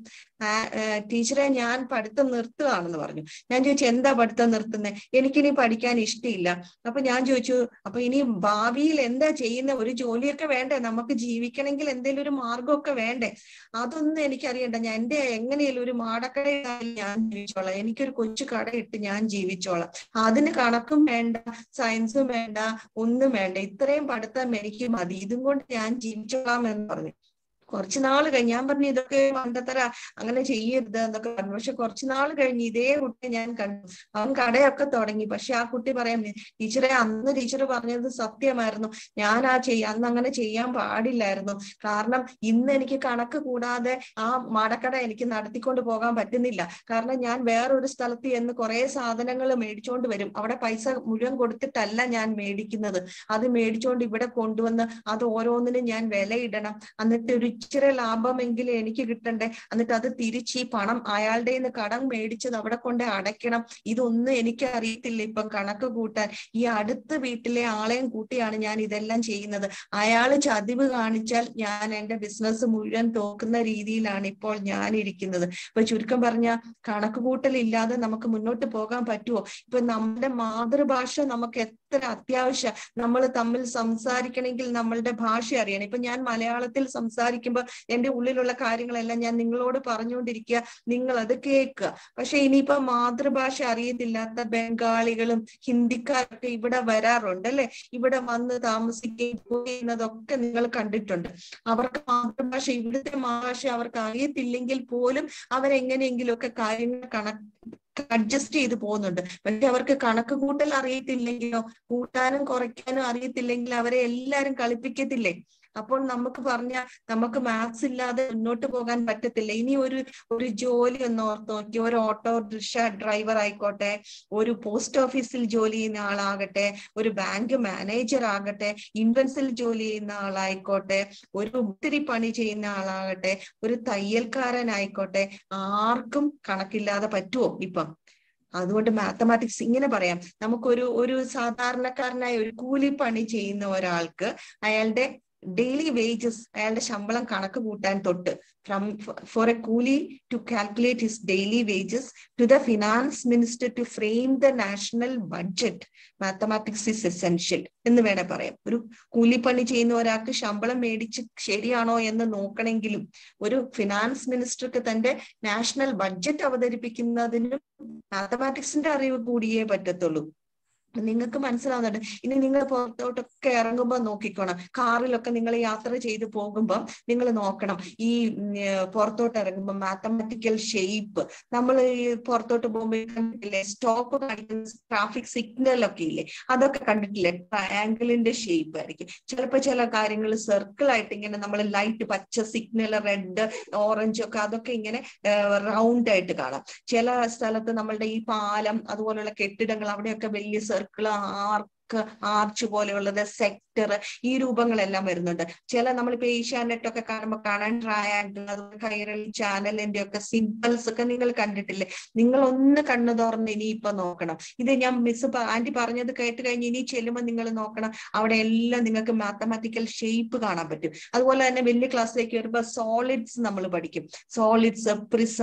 ടീച്ചറെ ഞാൻ പഠിത്തം നിർത്തുകയാണെന്ന് പറഞ്ഞു ഞാൻ ചോദിച്ചു എന്താ പഠിത്തം നിർത്തുന്നത് എനിക്കിനി പഠിക്കാൻ ഇഷ്ടമില്ല അപ്പൊ ഞാൻ ചോദിച്ചു അപ്പൊ ഇനി ഭാവിയിൽ എന്താ ചെയ്യുന്ന ഒരു ജോലിയൊക്കെ വേണ്ടേ നമുക്ക് ജീവിക്കണമെങ്കിൽ എന്തെങ്കിലും ഒരു മാർഗമൊക്കെ വേണ്ടേ അതൊന്നും എനിക്കറിയണ്ട ഞാൻ എന്റെ എങ്ങനെയാലും ഒരു മാടക്കടയിലായാലും ഞാൻ ജീവിച്ചോളാം എനിക്കൊരു കൊച്ചു കടയിട്ട് ഞാൻ ജീവിച്ചോളാം അതിന് കണക്കും വേണ്ട സയൻസും വേണ്ട ഒന്നും വേണ്ട ഇത്രയും പഠിത്തം എനിക്ക് മതി ഇതും കൊണ്ട് ഞാൻ ജീവിച്ചോളാം എന്ന് പറഞ്ഞു കുറച്ചു നാൾ കഴിഞ്ഞ് ഞാൻ പറഞ്ഞു ഇതൊക്കെ മണ്ടത്തര അങ്ങനെ ചെയ്യരുത് എന്നൊക്കെ പറഞ്ഞു പക്ഷെ കുറച്ചു നാൾ കഴിഞ്ഞ് ഇതേ കുട്ടി ഞാൻ കണ്ടു അവൻ കടയൊക്കെ തുടങ്ങി പക്ഷെ ആ കുട്ടി പറയാൻ ടീച്ചറെ അന്ന് ടീച്ചർ പറഞ്ഞത് സത്യമായിരുന്നു ഞാൻ ആ ചെയ്യ അന്ന് അങ്ങനെ ചെയ്യാൻ പാടില്ലായിരുന്നു കാരണം ഇന്ന് എനിക്ക് കണക്ക് കൂടാതെ ആ മടക്കട എനിക്ക് നടത്തിക്കൊണ്ട് പോകാൻ പറ്റുന്നില്ല കാരണം ഞാൻ വേറൊരു സ്ഥലത്ത് എന്ന് കുറെ സാധനങ്ങൾ മേടിച്ചോണ്ട് വരും അവിടെ പൈസ മുഴുവൻ കൊടുത്തിട്ടല്ല ഞാൻ മേടിക്കുന്നത് അത് മേടിച്ചോണ്ട് ഇവിടെ കൊണ്ടുവന്ന് അത് ഓരോന്നിനും ഞാൻ വിലയിടണം എന്നിട്ട് ഒരു ഇച്ചിരി ലാഭമെങ്കിലും എനിക്ക് കിട്ടണ്ടേ എന്നിട്ട് അത് തിരിച്ച് ഈ പണം അയാളുടെ നിന്ന് കടം മേടിച്ചത് അവിടെ കൊണ്ട് അടയ്ക്കണം ഇതൊന്നും എനിക്ക് അറിയത്തില്ല ഇപ്പം കണക്ക് കൂട്ടാൻ ഈ അടുത്ത വീട്ടിലെ ആളെയും കൂട്ടിയാണ് ഞാൻ ഇതെല്ലാം ചെയ്യുന്നത് അയാള് ചതിവ് കാണിച്ചാൽ ഞാൻ എന്റെ ബിസിനസ് മുഴുവൻ തോക്കുന്ന രീതിയിലാണ് ഇപ്പോൾ ഞാൻ ഇരിക്കുന്നത് ഇപ്പൊ ചുരുക്കം പറഞ്ഞ കണക്ക് കൂട്ടലില്ലാതെ നമുക്ക് മുന്നോട്ട് പോകാൻ പറ്റുമോ ഇപ്പൊ നമ്മുടെ മാതൃഭാഷ നമുക്ക് എത്ര അത്യാവശ്യം നമ്മൾ തമ്മിൽ സംസാരിക്കണമെങ്കിൽ നമ്മളുടെ ഭാഷ അറിയണം ഇപ്പൊ ഞാൻ മലയാളത്തിൽ സംസാരിക്കുമ്പോൾ എന്റെ ഉള്ളിലുള്ള കാര്യങ്ങളെല്ലാം ഞാൻ നിങ്ങളോട് പറഞ്ഞുകൊണ്ടിരിക്കുക നിങ്ങൾ അത് കേൾക്കുക പക്ഷെ ഇനിയിപ്പോ മാതൃഭാഷ അറിയത്തില്ലാത്ത ബംഗാളികളും ഹിന്ദിക്കാരൊക്കെ ഇവിടെ വരാറുണ്ട് അല്ലെ ഇവിടെ വന്ന് താമസിക്കുകയും ചെയ്യുന്നതൊക്കെ നിങ്ങൾ കണ്ടിട്ടുണ്ട് അവർക്ക് മാതൃഭാഷ ഇവിടുത്തെ ഭാഷ അവർക്ക് അറിയത്തില്ലെങ്കിൽ പോലും അവരെങ്ങനെയെങ്കിലുമൊക്കെ കാര്യങ്ങൾ കണക്ക് അഡ്ജസ്റ്റ് ചെയ്ത് പോകുന്നുണ്ട് പക്ഷെ അവർക്ക് കണക്ക് കൂട്ടൽ അറിയത്തില്ലെങ്കിലോ കൂട്ടാനും കുറയ്ക്കാനും അറിയത്തില്ലെങ്കിൽ അവരെ എല്ലാരും കളിപ്പിക്കത്തില്ലേ അപ്പോൾ നമുക്ക് പറഞ്ഞ നമുക്ക് മാത്സ് ഇല്ലാതെ മുന്നോട്ട് പോകാൻ പറ്റത്തില്ല ഇനി ഒരു ഒരു ജോലി ഒന്ന് ഓർത്ത് നോക്കി ഒരു ഓട്ടോറിക്ഷ ഡ്രൈവർ ആയിക്കോട്ടെ ഒരു പോസ്റ്റ് ഓഫീസിൽ ജോലി ചെയ്യുന്ന ആളാകട്ടെ ഒരു ബാങ്ക് മാനേജർ ആകട്ടെ ഇൻവെൻസിൽ ജോലി ചെയ്യുന്ന ആളായിക്കോട്ടെ ഒരു ഒത്തിരി പണി ചെയ്യുന്ന ആളാകട്ടെ ഒരു തയ്യൽക്കാരനായിക്കോട്ടെ ആർക്കും കണക്കില്ലാതെ പറ്റുമോ ഇപ്പം അതുകൊണ്ട് മാത്തമാറ്റിക്സ് ഇങ്ങനെ പറയാം നമുക്കൊരു ഒരു സാധാരണക്കാരനായ ഒരു കൂലിപ്പണി ചെയ്യുന്ന ഒരാൾക്ക് അയാളുടെ ഡെയിലി വേജസ് അയാളുടെ ശമ്പളം കണക്ക് കൂട്ടാൻ തൊട്ട് ഫ്രം ഫോർ എ കൂലി to calculate his daily wages to the finance minister to frame the national budget mathematics is essential എന്ന് വേണേ പറയാം ഒരു കൂലിപ്പണി ചെയ്യുന്ന ഒരാൾക്ക് ശമ്പളം മേടിച്ച് ശരിയാണോ എന്ന് നോക്കണമെങ്കിലും ഒരു ഫിനാൻസ് മിനിസ്റ്റർക്ക് തന്റെ നാഷണൽ ബഡ്ജറ്റ് അവതരിപ്പിക്കുന്നതിനും മാത്തമാറ്റിക്സിന്റെ അറിവ് കൂടിയേ പറ്റത്തുള്ളൂ നിങ്ങൾക്ക് മനസ്സിലാവുന്നുണ്ട് ഇനി നിങ്ങൾ പുറത്തോട്ടൊക്കെ ഇറങ്ങുമ്പോൾ നോക്കിക്കോണം കാറിലൊക്കെ നിങ്ങൾ യാത്ര ചെയ്ത് പോകുമ്പോൾ നിങ്ങൾ നോക്കണം ഈ പുറത്തോട്ട് ഇറങ്ങുമ്പോൾ മാത്തമാറ്റിക്കൽ ഷേപ്പ് നമ്മൾ ഈ പുറത്തോട്ട് പോകുമ്പോൾ കണ്ടിട്ടില്ലേ സ്റ്റോപ്പ് കാണിക്കുന്ന ട്രാഫിക് സിഗ്നൽ ഒക്കെ ഇല്ലേ അതൊക്കെ കണ്ടിട്ടില്ലേ ട്രയാങ്കിളിന്റെ ഷേപ്പ് ആയിരിക്കും ചിലപ്പോൾ ചില കാര്യങ്ങൾ സർക്കിൾ ആയിട്ട് ഇങ്ങനെ നമ്മൾ ലൈറ്റ് പച്ച സിഗ്നൽ റെഡ് ഓറഞ്ച് ഒക്കെ അതൊക്കെ ഇങ്ങനെ റൗണ്ട് ആയിട്ട് കാണാം ചില സ്ഥലത്ത് നമ്മളുടെ ഈ പാലം അതുപോലുള്ള കെട്ടിടങ്ങൾ അവിടെയൊക്കെ വലിയ സർക്കിൾ ആർക്ക് ആർച്ച് പോലെയുള്ളത് സെക്ടർ ഈ രൂപങ്ങളെല്ലാം വരുന്നുണ്ട് ചില നമ്മളിപ്പോ ഏഷ്യാനെറ്റ് ഒക്കെ കാണുമ്പോൾ കാണാൻ ട്രയാങ്കിൾ അതുപോലെ കൈരളി ചാനലിന്റെ ഒക്കെ സിമ്പിൾസ് ഒക്കെ നിങ്ങൾ കണ്ടിട്ടില്ലേ നിങ്ങൾ ഒന്ന് കണ്ണു തുറന്ന് ഇനി ഇപ്പൊ നോക്കണം ഇത് ഞാൻ മിസ് ആന്റി പറഞ്ഞത് കേട്ട് കഴിഞ്ഞ് ഇനി ചെല്ലുമ്പോൾ നിങ്ങൾ നോക്കണം അവിടെ എല്ലാം നിങ്ങൾക്ക് മാത്തമാറ്റിക്കൽ ഷേപ്പ് കാണാൻ പറ്റും അതുപോലെ തന്നെ വലിയ ക്ലാസ്സിലേക്ക് വരുമ്പോൾ സോളിഡ്സ് നമ്മൾ പഠിക്കും സോളിഡ്സ് പ്രിസം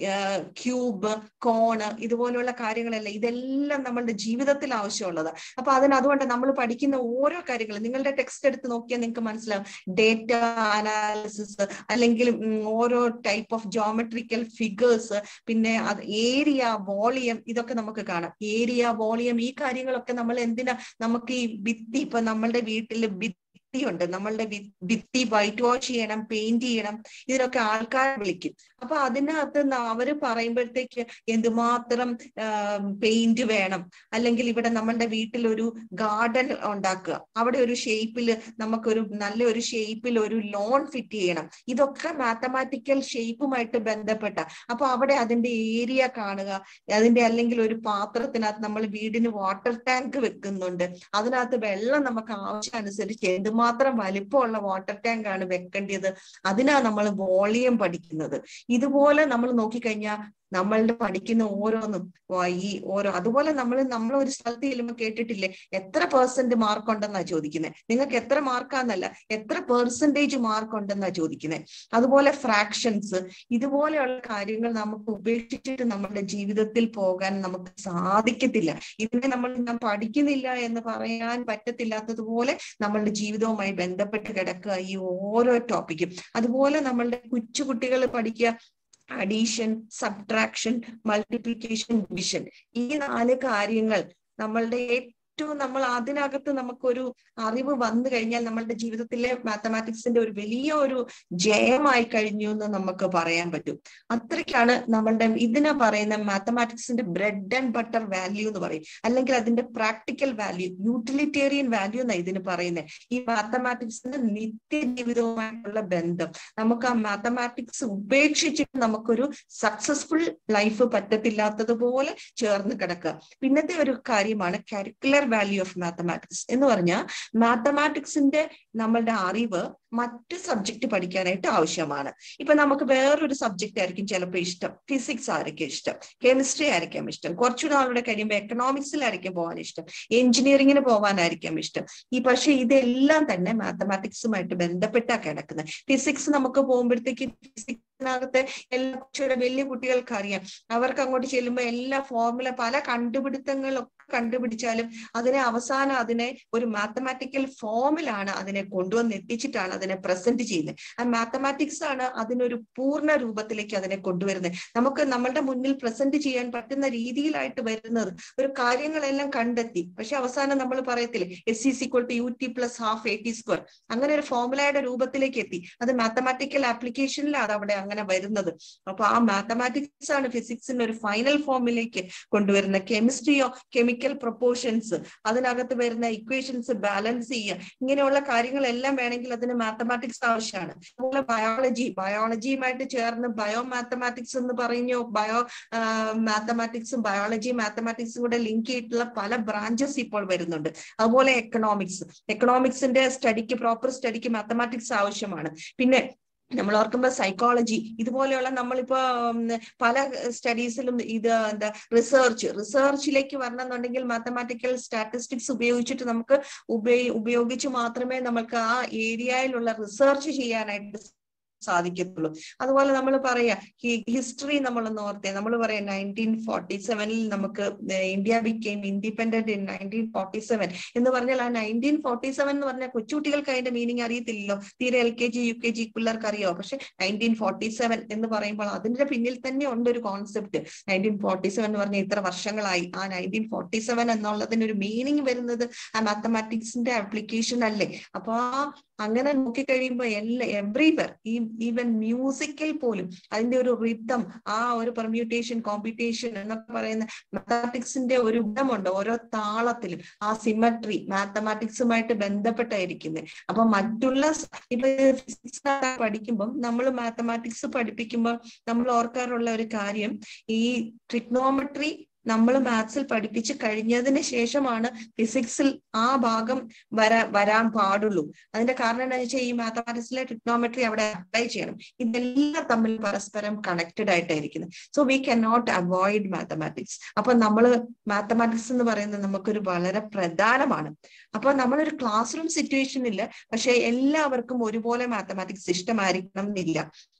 ക്യൂബ് കോണ് ഇതുപോലുള്ള കാര്യങ്ങളെല്ലാം ഇതെല്ലാം നമ്മളുടെ ജീവിതത്തിൽ ആവശ്യമുള്ളതാണ് അപ്പൊ അതിന് അതുകൊണ്ട് നമ്മൾ പഠിക്കുന്ന ഓരോ കാര്യങ്ങളും നിങ്ങളുടെ ടെക്സ്റ്റ് എടുത്ത് നോക്കിയാൽ നിങ്ങൾക്ക് മനസ്സിലാവും ഡേറ്റ അനാലിസിസ് അല്ലെങ്കിൽ ഉം, ഓരോ ടൈപ്പ് ഓഫ് ജോമെട്രിക്കൽ ഫിഗേഴ്സ് പിന്നെ അത് ഏരിയ വോളിയം ഇതൊക്കെ നമുക്ക് കാണാം ഏരിയ വോളിയം ഈ കാര്യങ്ങളൊക്കെ നമ്മൾ എന്തിനാ നമുക്ക് ഈ ഭിത്തി ഇപ്പൊ നമ്മളുടെ വീട്ടിൽ ഭിത്തിയുണ്ട് നമ്മളുടെ ഭി- ഭിത്തി വൈറ്റ് വാഷ് ചെയ്യണം പെയിന്റ് ചെയ്യണം ഇതിനൊക്കെ ആൾക്കാരെ വിളിക്കും അപ്പൊ അതിനകത്ത് ന- അവര് പറയുമ്പോഴത്തേക്ക് എന്തുമാത്രം പെയിന്റ് വേണം അല്ലെങ്കിൽ ഇവിടെ നമ്മളുടെ വീട്ടിൽ ഒരു ഗാർഡൻ ഉണ്ടാക്കുക അവിടെ ഒരു ഷേപ്പിൽ നമുക്കൊരു നല്ല ഒരു ഷേപ്പിൽ ഒരു ലോൺ ഫിറ്റ് ചെയ്യണം ഇതൊക്കെ മാത്തമാറ്റിക്കൽ ഷേപ്പുമായിട്ട് ബന്ധപ്പെട്ട അപ്പൊ അവിടെ അതിന്റെ ഏരിയ കാണുക അതിന്റെ അല്ലെങ്കിൽ ഒരു പാത്രത്തിനകത്ത് നമ്മൾ വീടിന് വാട്ടർ ടാങ്ക് വെക്കുന്നുണ്ട് അതിനകത്ത് വെള്ളം നമുക്ക് ആവശ്യമനുസരിച്ച് എന്തുമാത്രം വലിപ്പമുള്ള വാട്ടർ ടാങ്ക് ആണ് വെക്കേണ്ടത് അതിനാ നമ്മൾ വോളിയം പഠിക്കുന്നത് ഇതുപോലെ നമ്മൾ നോക്കിക്കഴിഞ്ഞാൽ നമ്മളുടെ പഠിക്കുന്ന ഓരോന്നും വാ- ഈ ഓരോ അതുപോലെ നമ്മൾ നമ്മൾ ഒരു സ്ഥലത്ത് ചെല്ലുമ്പോൾ കേട്ടിട്ടില്ലേ എത്ര പെർസെന്റ് മാർക്ക് ഉണ്ടെന്നാ ചോദിക്കുന്നത് നിങ്ങൾക്ക് എത്ര മാർക്കാന്നല്ല എത്ര പെർസെന്റേജ് മാർക്ക് ഉണ്ടെന്നാ ചോദിക്കുന്നത് അതുപോലെ ഫ്രാക്ഷൻസ് ഇതുപോലെയുള്ള കാര്യങ്ങൾ നമുക്ക് ഉപേക്ഷിച്ചിട്ട് നമ്മുടെ ജീവിതത്തിൽ പോകാൻ നമുക്ക് സാധിക്കത്തില്ല ഇതിനെ നമ്മൾ ഞാൻ പഠിക്കുന്നില്ല എന്ന് പറയാൻ പറ്റത്തില്ലാത്തതുപോലെ നമ്മളുടെ ജീവിതവുമായി ബന്ധപ്പെട്ട് കിടക്കുക ഈ ഓരോ ടോപ്പിക്കും അതുപോലെ നമ്മളുടെ കൊച്ചുകുട്ടികൾ പഠിക്കുക അഡീഷൻ സബ്ട്രാക്ഷൻ മൾട്ടിപ്ലിക്കേഷൻ ഡിവിഷൻ ഈ നാല് കാര്യങ്ങൾ നമ്മളുടെ ഏറ്റവും നമ്മൾ അതിനകത്ത് നമുക്കൊരു അറിവ് വന്നു കഴിഞ്ഞാൽ നമ്മളുടെ ജീവിതത്തിലെ മാത്തമാറ്റിക്സിന്റെ ഒരു വലിയ ഒരു ജയമായി കഴിഞ്ഞു എന്ന് നമുക്ക് പറയാൻ പറ്റും അത്രയ്ക്കാണ് നമ്മളുടെ ഇതിനെ പറയുന്ന മാത്തമാറ്റിക്സിന്റെ ബ്രെഡ് ആൻഡ് ബട്ടർ വാല്യൂ എന്ന് പറയും അല്ലെങ്കിൽ അതിന്റെ പ്രാക്ടിക്കൽ വാല്യൂ യൂട്ടിലിറ്റേറിയൻ വാല്യൂ എന്നാണ് ഇതിന് പറയുന്നത് ഈ മാത്തമാറ്റിക്സിന്റെ നിത്യജീവിതവുമായിട്ടുള്ള ബന്ധം നമുക്ക് ആ മാത്തമാറ്റിക്സ് ഉപേക്ഷിച്ചിട്ട് നമുക്കൊരു സക്സസ്ഫുൾ ലൈഫ് പറ്റത്തില്ലാത്തതുപോലെ ചേർന്ന് കിടക്കുക പിന്നത്തെ ഒരു കാര്യമാണ് കരിക്കുലർ വാല്യൂ ഓഫ് മാത്തമാറ്റിക്സ് എന്ന് പറഞ്ഞാൽ മാത്തമാറ്റിക്സിന്റെ നമ്മളുടെ അറിവ് മറ്റ് സബ്ജക്ട് പഠിക്കാനായിട്ട് ആവശ്യമാണ് ഇപ്പൊ നമുക്ക് വേറൊരു സബ്ജക്ട് ആയിരിക്കും ചിലപ്പോൾ ഇഷ്ടം ഫിസിക്സ് ആയിരിക്കും ഇഷ്ടം കെമിസ്ട്രി ആയിരിക്കാം ഇഷ്ടം കുറച്ചു നാളുടെ കഴിയുമ്പോൾ എക്കണോമിക്സിലായിരിക്കും പോകാൻ ഇഷ്ടം എഞ്ചിനീയറിംഗിന് പോകാനായിരിക്കാം ഇഷ്ടം ഈ പക്ഷെ ഇതെല്ലാം തന്നെ മാത്തമാറ്റിക്സുമായിട്ട് ബന്ധപ്പെട്ടാ കിടക്കുന്നത് ഫിസിക്സ് നമുക്ക് പോകുമ്പോഴത്തേക്ക് ഫിസിക്സിനകത്തെ എല്ലാ കുറച്ചുകൂടെ വലിയ കുട്ടികൾക്ക് അറിയാം അവർക്ക് അങ്ങോട്ട് ചെല്ലുമ്പോൾ എല്ലാ ഫോർമുല പല കണ്ടുപിടുത്തങ്ങളൊക്കെ കണ്ടുപിടിച്ചാലും അതിനെ അവസാനം അതിനെ ഒരു മാത്തമാറ്റിക്കൽ ഫോമിലാണ് അതിനെ കൊണ്ടുവന്ന് എത്തിച്ചിട്ടാണ് അതിനെ പ്രസന്റ് ചെയ്യുന്നത് ആ മാത്തമാറ്റിക്സ് ആണ് അതിനൊരു പൂർണ്ണ രൂപത്തിലേക്ക് അതിനെ കൊണ്ടുവരുന്നത് നമുക്ക് നമ്മളുടെ മുന്നിൽ പ്രസന്റ് ചെയ്യാൻ പറ്റുന്ന രീതിയിലായിട്ട് വരുന്നത് ഒരു കാര്യങ്ങളെല്ലാം കണ്ടെത്തി പക്ഷെ അവസാനം നമ്മൾ പറയത്തില്ലേ എസ് സി equal to U T plus half A T square അങ്ങനെ ഒരു ഫോമുലയുടെ രൂപത്തിലേക്ക് എത്തി അത് മാത്തമാറ്റിക്കൽ ആപ്ലിക്കേഷനിലാണ് അവിടെ അങ്ങനെ വരുന്നത് അപ്പൊ ആ മാത്തമാറ്റിക്സ് ആണ് ഫിസിക്സിന്റെ ഒരു ഫൈനൽ ഫോമിലേക്ക് കൊണ്ടുവരുന്നത് കെമിസ്ട്രിയോ കെമിക്കൽ പ്രൊപ്പോർഷൻസ് അതിനകത്ത് വരുന്ന ഇക്വേഷൻസ് ബാലൻസ് ചെയ്യുക ഇങ്ങനെയുള്ള കാര്യങ്ങളെല്ലാം വേണമെങ്കിൽ അതിന് മാത്തമാറ്റിക്സ് ആവശ്യമാണ് അതുപോലെ ബയോളജി ബയോളജിയുമായിട്ട് ചേർന്ന് ബയോ മാത്തമാറ്റിക്സ് എന്ന് പറഞ്ഞു ബയോ മാത്തമാറ്റിക്സും ബയോളജി മാത്തമാറ്റിക്സും കൂടെ ലിങ്ക് ചെയ്തിട്ടുള്ള പല ബ്രാഞ്ചസ് ഇപ്പോൾ വരുന്നുണ്ട് അതുപോലെ എക്കണോമിക്സ് എക്കണോമിക്സിന്റെ സ്റ്റഡിക്ക് പ്രോപ്പർ സ്റ്റഡിക്ക് മാത്തമാറ്റിക്സ് ആവശ്യമാണ് പിന്നെ നമ്മൾ ഓർക്കുമ്പോൾ സൈക്കോളജി ഇതുപോലെയുള്ള നമ്മളിപ്പോ ഉം, പല സ്റ്റഡീസിലും ഇത് എന്താ റിസർച്ച് റിസർച്ചിലേക്ക് വരണമെന്നുണ്ടെങ്കിൽ മാത്തമാറ്റിക്കൽ സ്റ്റാറ്റിസ്റ്റിക്സ് ഉപയോഗിച്ചിട്ട് നമുക്ക് ഉപയോഗി ഉപയോഗിച്ച് മാത്രമേ നമുക്ക് ആ ഏരിയയിലുള്ള റിസർച്ച് ചെയ്യാനായിട്ട് സാധിക്കത്തുള്ളൂ അതുപോലെ നമ്മൾ പറയാ ഹിസ്റ്ററി നമ്മളൊന്ന് ഓർത്തേ നമ്മൾ പറയാം നയൻറ്റീൻ ഫോർട്ടി സെവനിൽ നമുക്ക് India became independent in nineteen forty seven എന്ന് പറഞ്ഞാൽ ആ നയൻറ്റീൻ ഫോർട്ടി സെവൻ എന്ന് പറഞ്ഞാൽ കൊച്ചുകുട്ടികൾക്ക് അതിന്റെ മീനിങ് അറിയത്തില്ലല്ലോ തീരെ L K G U K G പിള്ളേർക്ക് അറിയാമോ പക്ഷെ നയൻറ്റീൻ ഫോർട്ടി സെവൻ എന്ന് പറയുമ്പോൾ അതിന്റെ പിന്നിൽ തന്നെ ഉണ്ട് ഒരു കോൺസെപ്റ്റ് നയൻറ്റീൻ ഫോർട്ടി സെവൻ എന്ന് പറഞ്ഞാൽ ഇത്ര വർഷങ്ങളായി ആ നയൻറ്റീൻ ഫോർട്ടി സെവൻ എന്നുള്ളതിന് ഒരു മീനിങ് വരുന്നത് ആ മാത്തമാറ്റിക്സിന്റെ ആപ്ലിക്കേഷൻ അല്ലേ അപ്പൊ ആ അങ്ങനെ നോക്കിക്കഴിയുമ്പോൾ എല്ലാ എവ്രിവർ ഈ ഈവൻ മ്യൂസിക്കിൽ പോലും അതിന്റെ ഒരു റിതം ആ ഒരു പെർമ്യൂട്ടേഷൻ കോമ്പിറ്റേഷൻ എന്നൊക്കെ പറയുന്ന മാത്തമാറ്റിക്സിന്റെ ഒരു ഇടമുണ്ട് ഓരോ താളത്തിലും ആ സിമട്രി മാത്തമാറ്റിക്സുമായിട്ട് ബന്ധപ്പെട്ടായിരിക്കുന്നത് അപ്പൊ മറ്റുള്ള സ- ഇപ്പൊ ഫിസിക്സ് പഠിക്കുമ്പോൾ നമ്മൾ മാത്തമാറ്റിക്സ് പഠിപ്പിക്കുമ്പോൾ നമ്മൾ ഓർക്കാറുള്ള ഒരു കാര്യം ഈ ട്രിഗ്നോമെട്രി നമ്മൾ മാത്സിൽ പഠിപ്പിച്ച് കഴിഞ്ഞതിന് ശേഷമാണ് ഫിസിക്സിൽ ആ ഭാഗം വരാ വരാൻ പാടുള്ളൂ അതിന്റെ കാരണം എന്താണെന്ന് വെച്ചാൽ ഈ മാത്തമാറ്റിക്സിലെ ട്രിഗ്നോമെട്രി അവിടെ അപ്ലൈ ചെയ്യണം ഇതെല്ലാം തമ്മിൽ പരസ്പരം കണക്റ്റഡ് ആയിട്ടായിരിക്കുന്നത് so we can not avoid mathematics അപ്പൊ നമ്മൾ മാത്തമാറ്റിക്സ് എന്ന് പറയുന്നത് നമുക്കൊരു വളരെ പ്രധാനമാണ് അപ്പൊ നമ്മളൊരു ക്ലാസ് റൂം സിറ്റുവേഷനിൽ പക്ഷെ എല്ലാവർക്കും ഒരുപോലെ മാത്തമാറ്റിക്സ് ഇഷ്ടമായിരിക്കണം എന്നില്ല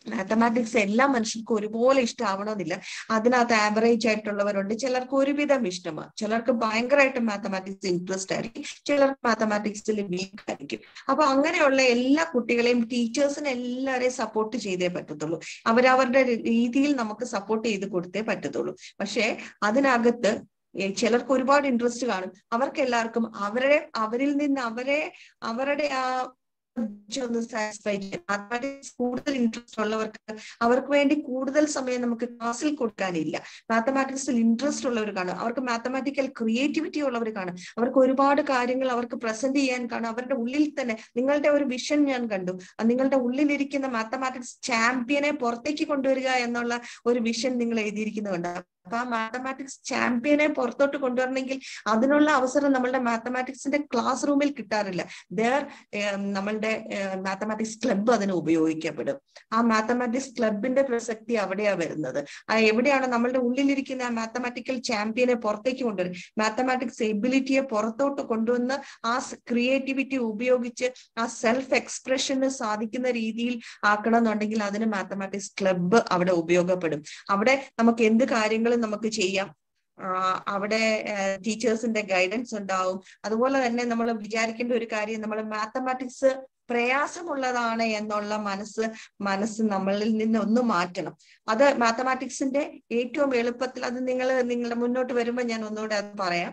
മാത്തമാറ്റിക്സ് എല്ലാ മനുഷ്യർക്കും ഒരുപോലെ ഇഷ്ടമാവണമെന്നില്ല അതിനകത്ത് ആവറേജ് ആയിട്ടുള്ളവരുണ്ട് ചിലർക്ക് ഒരുവിധം ഇഷ്ടമാണ് ചിലർക്ക് ഭയങ്കരമായിട്ട് മാത്തമാറ്റിക്സ് ഇൻട്രസ്റ്റ് ആയിരിക്കും ചിലർക്ക് മാത്തമാറ്റിക്സിൽ വീക്ക് ആയിരിക്കും അപ്പൊ അങ്ങനെയുള്ള എല്ലാ കുട്ടികളെയും ടീച്ചേഴ്സിനെ എല്ലാവരെയും സപ്പോർട്ട് ചെയ്തേ പറ്റത്തുള്ളൂ അവരവരുടെ രീതിയിൽ നമുക്ക് സപ്പോർട്ട് ചെയ്ത് കൊടുത്തേ പറ്റത്തുള്ളൂ പക്ഷേ അതിനകത്ത് ഏ, ചിലർക്ക് ഒരുപാട് ഇൻട്രസ്റ്റ് കാണും അവർക്ക് എല്ലാവർക്കും അവരുടെ അവരിൽ നിന്ന് അവരെ അവരുടെ ആ ഒന്ന് സാറ്റിസ്ഫൈ ചെയ്യാം മാത്തമാറ്റിക്സ് കൂടുതൽ ഇൻട്രസ്റ്റ് ഉള്ളവർക്ക് അവർക്ക് വേണ്ടി കൂടുതൽ സമയം നമുക്ക് ക്ലാസ്സിൽ കൊടുക്കാനില്ല മാത്തമാറ്റിക്സിൽ ഇൻട്രസ്റ്റ് ഉള്ളവർ കാണും അവർക്ക് മാത്തമാറ്റിക്കൽ ക്രിയേറ്റിവിറ്റി ഉള്ളവർ കാണും അവർക്ക് ഒരുപാട് കാര്യങ്ങൾ അവർക്ക് പ്രസന്റ് ചെയ്യാൻ കാണും അവരുടെ ഉള്ളിൽ തന്നെ നിങ്ങളുടെ ഒരു വിഷൻ ഞാൻ കണ്ടു അത് നിങ്ങളുടെ ഉള്ളിലിരിക്കുന്ന മാത്തമാറ്റിക്സ് ചാമ്പ്യനെ പുറത്തേക്ക് കൊണ്ടുവരിക എന്നുള്ള ഒരു വിഷൻ നിങ്ങൾ എഴുതിയിരിക്കുന്നുണ്ട് അപ്പൊ ആ മാത്തമാറ്റിക്സ് ചാമ്പ്യനെ പുറത്തോട്ട് കൊണ്ടുവരണമെങ്കിൽ അതിനുള്ള അവസരം നമ്മളുടെ മാത്തമാറ്റിക്സിന്റെ ക്ലാസ് റൂമിൽ കിട്ടാറില്ല ദർ നമ്മളുടെ മാത്തമാറ്റിക്സ് ക്ലബ്ബ് അതിന് ഉപയോഗിക്കപ്പെടും ആ മാത്തമാറ്റിക്സ് ക്ലബിന്റെ പ്രസക്തി അവിടെയാ വരുന്നത് ആ എവിടെയാണ് നമ്മളുടെ ഉള്ളിലിരിക്കുന്ന ആ മാത്തമാറ്റിക്കൽ ചാമ്പ്യനെ പുറത്തേക്ക് കൊണ്ടുവരും മാത്തമാറ്റിക്സ് എബിലിറ്റിയെ പുറത്തോട്ട് കൊണ്ടുവന്ന് ആ ക്രിയേറ്റിവിറ്റി ഉപയോഗിച്ച് ആ സെൽഫ് എക്സ്പ്രഷന് സാധിക്കുന്ന രീതിയിൽ ആക്കണം എന്നുണ്ടെങ്കിൽ അതിന് മാത്തമാറ്റിക്സ് ക്ലബ്ബ് അവിടെ ഉപയോഗപ്പെടും അവിടെ നമുക്ക് എന്ത് കാര്യങ്ങളും നമുക്ക് ചെയ്യാം ആ, അവിടെ ടീച്ചേഴ്സിന്റെ ഗൈഡൻസ് ഉണ്ടാവും അതുപോലെ തന്നെ നമ്മൾ വിചാരിക്കേണ്ട ഒരു കാര്യം നമ്മൾ മാത്തമാറ്റിക്സ് പ്രയാസമുള്ളതാണ് എന്നുള്ള മനസ്സ് മനസ്സ് നമ്മളിൽ നിന്ന് ഒന്ന് മാറ്റണം അത് മാത്തമാറ്റിക്സിന്റെ ഏറ്റവും എളുപ്പത്തിൽ അത് നിങ്ങൾ നിങ്ങളുടെ മുന്നോട്ട് വരുമ്പോൾ ഞാൻ ഒന്നുകൂടെ അത് പറയാം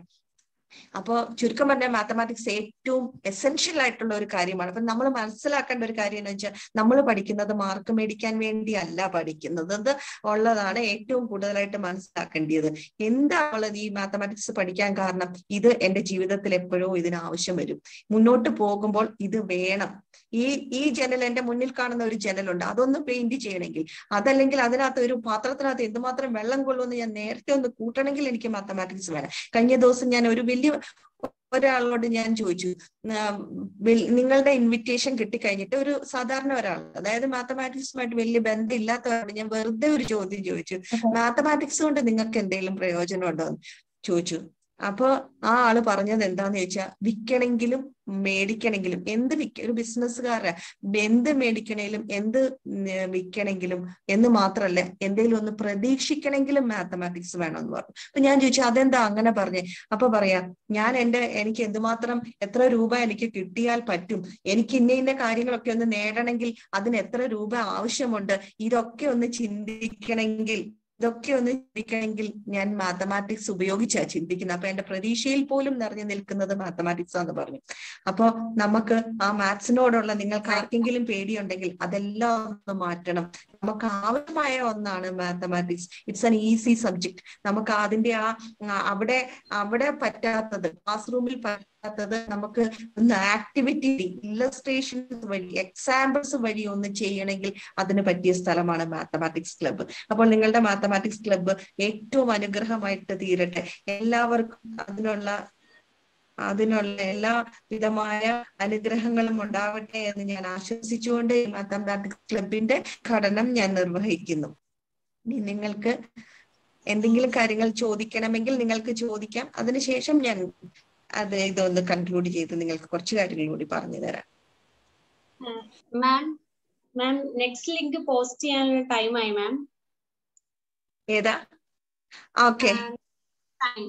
അപ്പോ ചുരുക്കം പറഞ്ഞാൽ മാത്തമാറ്റിക്സ് ഏറ്റവും എസെൻഷ്യൽ ആയിട്ടുള്ള ഒരു കാര്യമാണ് അപ്പൊ നമ്മൾ മനസ്സിലാക്കേണ്ട ഒരു കാര്യം എന്ന് വെച്ചാൽ നമ്മൾ പഠിക്കുന്നത് മാർക്ക് മേടിക്കാൻ വേണ്ടിയല്ല പഠിക്കുന്നത് അത് ഉള്ളതാണ് ഏറ്റവും കൂടുതലായിട്ട് മനസ്സിലാക്കേണ്ടത് എന്താണ് ഈ മാത്തമാറ്റിക്സ് പഠിക്കാൻ കാരണം ഇത് എന്റെ ജീവിതത്തിൽ എപ്പോഴോ ഇതിന് ആവശ്യം വരും മുന്നോട്ട് പോകുമ്പോൾ ഇത് വേണം ഈ ഈ ജനൽ എന്റെ മുന്നിൽ കാണുന്ന ഒരു ജനലുണ്ട് അതൊന്ന് പെയിന്റ് ചെയ്യണമെങ്കിൽ അതല്ലെങ്കിൽ അതിനകത്ത് ഒരു പാത്രത്തിനകത്ത് എന്തുമാത്രം വെള്ളം കൊള്ളുമെന്ന് ഞാൻ നേരത്തെ ഒന്ന് കൂട്ടണമെങ്കിൽ എനിക്ക് മാത്തമാറ്റിക്സ് വേണം കഴിഞ്ഞ ദിവസം ഞാൻ ഒരു വലിയ ഒരാളോട് ഞാൻ ചോദിച്ചു ആ, വെൽ- നിങ്ങളുടെ ഇൻവിറ്റേഷൻ കിട്ടിക്കഴിഞ്ഞിട്ട് ഒരു സാധാരണ ഒരാൾ അതായത് മാത്തമാറ്റിക്സുമായിട്ട് വലിയ ബന്ധം ഇല്ലാത്തവരോട് ഞാൻ വെറുതെ ഒരു ചോദ്യം ചോദിച്ചു മാത്തമാറ്റിക്സ് കൊണ്ട് നിങ്ങൾക്ക് എന്തെങ്കിലും പ്രയോജനം ഉണ്ടോ എന്ന് ചോദിച്ചു അപ്പൊ ആ ആള് പറഞ്ഞത് എന്താന്ന് ചോദിച്ചാൽ വിൽക്കണമെങ്കിലും മേടിക്കണമെങ്കിലും എന്ത് വിൽക്ക ഒരു ബിസിനസ്സുകാരാ എന്ത് മേടിക്കണേലും എന്ത് ഉം, വിൽക്കണമെങ്കിലും എന്ന് മാത്രല്ല എന്തെങ്കിലും ഒന്ന് പ്രതീക്ഷിക്കണമെങ്കിലും മാത്തമാറ്റിക്സ് വേണമെന്ന് പറഞ്ഞു അപ്പൊ ഞാൻ ചോദിച്ചു അതെന്താ അങ്ങനെ പറഞ്ഞേ അപ്പൊ പറയാ ഞാൻ എന്റെ എനിക്ക് എന്തുമാത്രം എത്ര രൂപ എനിക്ക് കിട്ടിയാൽ പറ്റും എനിക്ക് ഇന്ന ഇന്ന കാര്യങ്ങളൊക്കെ ഒന്ന് നേടണമെങ്കിൽ അതിന് എത്ര രൂപ ആവശ്യമുണ്ട് ഇതൊക്കെ ഒന്ന് ചിന്തിക്കണമെങ്കിൽ ഇതൊക്കെ ഒന്ന് ചിന്തിക്കണമെങ്കിൽ ഞാൻ മാത്തമാറ്റിക്സ് ഉപയോഗിച്ചാ ചിന്തിക്കുന്നത് അപ്പൊ എന്റെ പ്രതീക്ഷയിൽ പോലും നിറഞ്ഞു നിൽക്കുന്നത് മാത്തമാറ്റിക്സ് ആന്ന് പറഞ്ഞു അപ്പൊ നമുക്ക് ആ മാത്സിനോടുള്ള നിങ്ങൾക്ക് ആർക്കെങ്കിലും പേടിയുണ്ടെങ്കിൽ അതെല്ലാം ഒന്ന് മാറ്റണം നമുക്ക് ആവശ്യമായ ഒന്നാണ് mathematics it's an easy subject നമുക്ക് അതിന്റെ ആ ആ, അവിടെ അവിടെ പറ്റാത്തത് ക്ലാസ് റൂമിൽ പറ്റാത്തത് നമുക്ക് ഒന്ന് ആക്ടിവിറ്റി ഇല്ലസ്ട്രേഷൻസ് വഴി എക്സാമ്പിൾസ് വഴി ഒന്ന് ചെയ്യണമെങ്കിൽ അതിന് പറ്റിയ സ്ഥലമാണ് മാത്തമാറ്റിക്സ് ക്ലബ്ബ് അപ്പോൾ നിങ്ങളുടെ മാത്തമാറ്റിക്സ് ക്ലബ്ബ് ഏറ്റവും അനുഗ്രഹമായിട്ട് തീരട്ടെ എല്ലാവർക്കും അതിനുള്ള അതിനുള്ള എല്ലാ വിധമായ അനുഗ്രഹങ്ങളും ഉണ്ടാവട്ടെ എന്ന് ഞാൻ ആശംസിച്ചുകൊണ്ട് ഈ മാത്തമാറ്റിക്സ് ക്ലബിന്റെ ഘടനം ഞാൻ നിർവഹിക്കുന്നു ഇനി നിങ്ങൾക്ക് എന്തെങ്കിലും കാര്യങ്ങൾ ചോദിക്കണമെങ്കിൽ നിങ്ങൾക്ക് ചോദിക്കാം അതിനുശേഷം ഞാൻ അത് ഇതൊന്ന് കൺക്ലൂഡ് ചെയ്ത് നിങ്ങൾക്ക് കുറച്ച് കാര്യങ്ങൾ കൂടി പറഞ്ഞു തരാം ma'am ma'am next link post ചെയ്യാനുള്ള ടൈം ആയി മാം ഏതാ okay time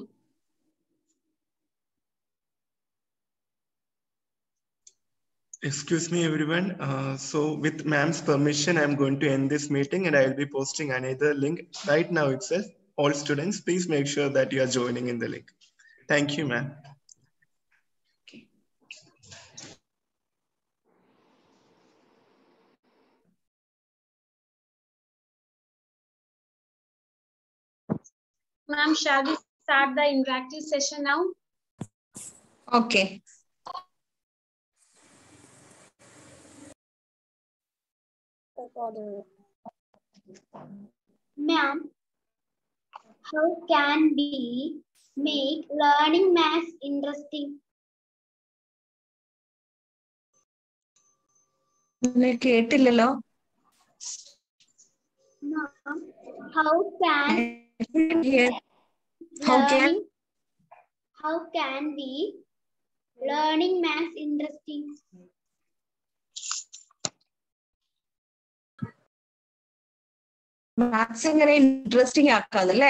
Excuse me, everyone. Uh, so with ma'am's permission, I'm going to end this meeting and I'll be posting another link right now itself. All students, please make sure that you are joining in the link. Thank you, ma'am. Ma'am, shall we start the interactive session now? Okay Ma'am, how can we make learning maths interesting? കേട്ടില്ലല്ലോ Ma'am, how can How can- learning, how can we learning maths interesting? Maths എങ്ങനെ interesting ആക്കാന്നല്ലേ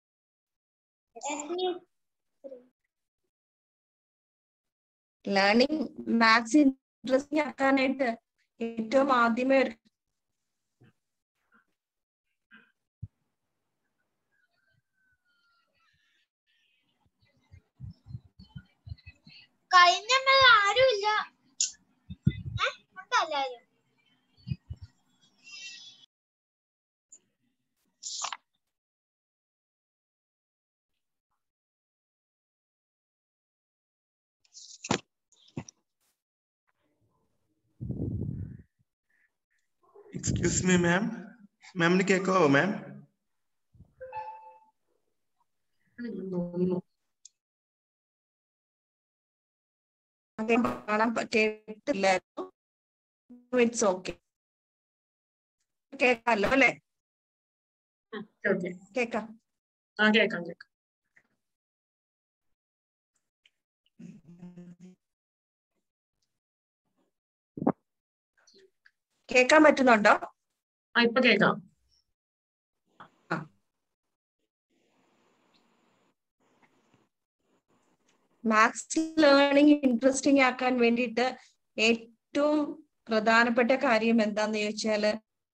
learning maths interesting ആക്കാനായിട്ട് ഏറ്റവും ആദ്യമേ ഒരു കഴിഞ്ഞ ആരുമില്ല എല്ലാരും എക്സ്ക്യൂസ് മീ മാം മാമിന് കേൾക്കാവോ മാം അദ്ദേഹം കാണാൻ കേട്ടില്ലായിരുന്നു ഇറ്റ്സ് ഓക്കെ കേൾക്കാമല്ലോ അല്ലെ ഓക്കെ കേക്കാം ആ കേക്കാം കേക്കാം കേൾക്കാൻ പറ്റുന്നുണ്ടോ ആ ഇപ്പൊ കേക്കാം മാത്സ് ലേണിംഗ് ഇൻട്രസ്റ്റിംഗ് ആക്കാൻ വേണ്ടിയിട്ട് ഏറ്റവും പ്രധാനപ്പെട്ട കാര്യം എന്താന്ന് ചോദിച്ചാല്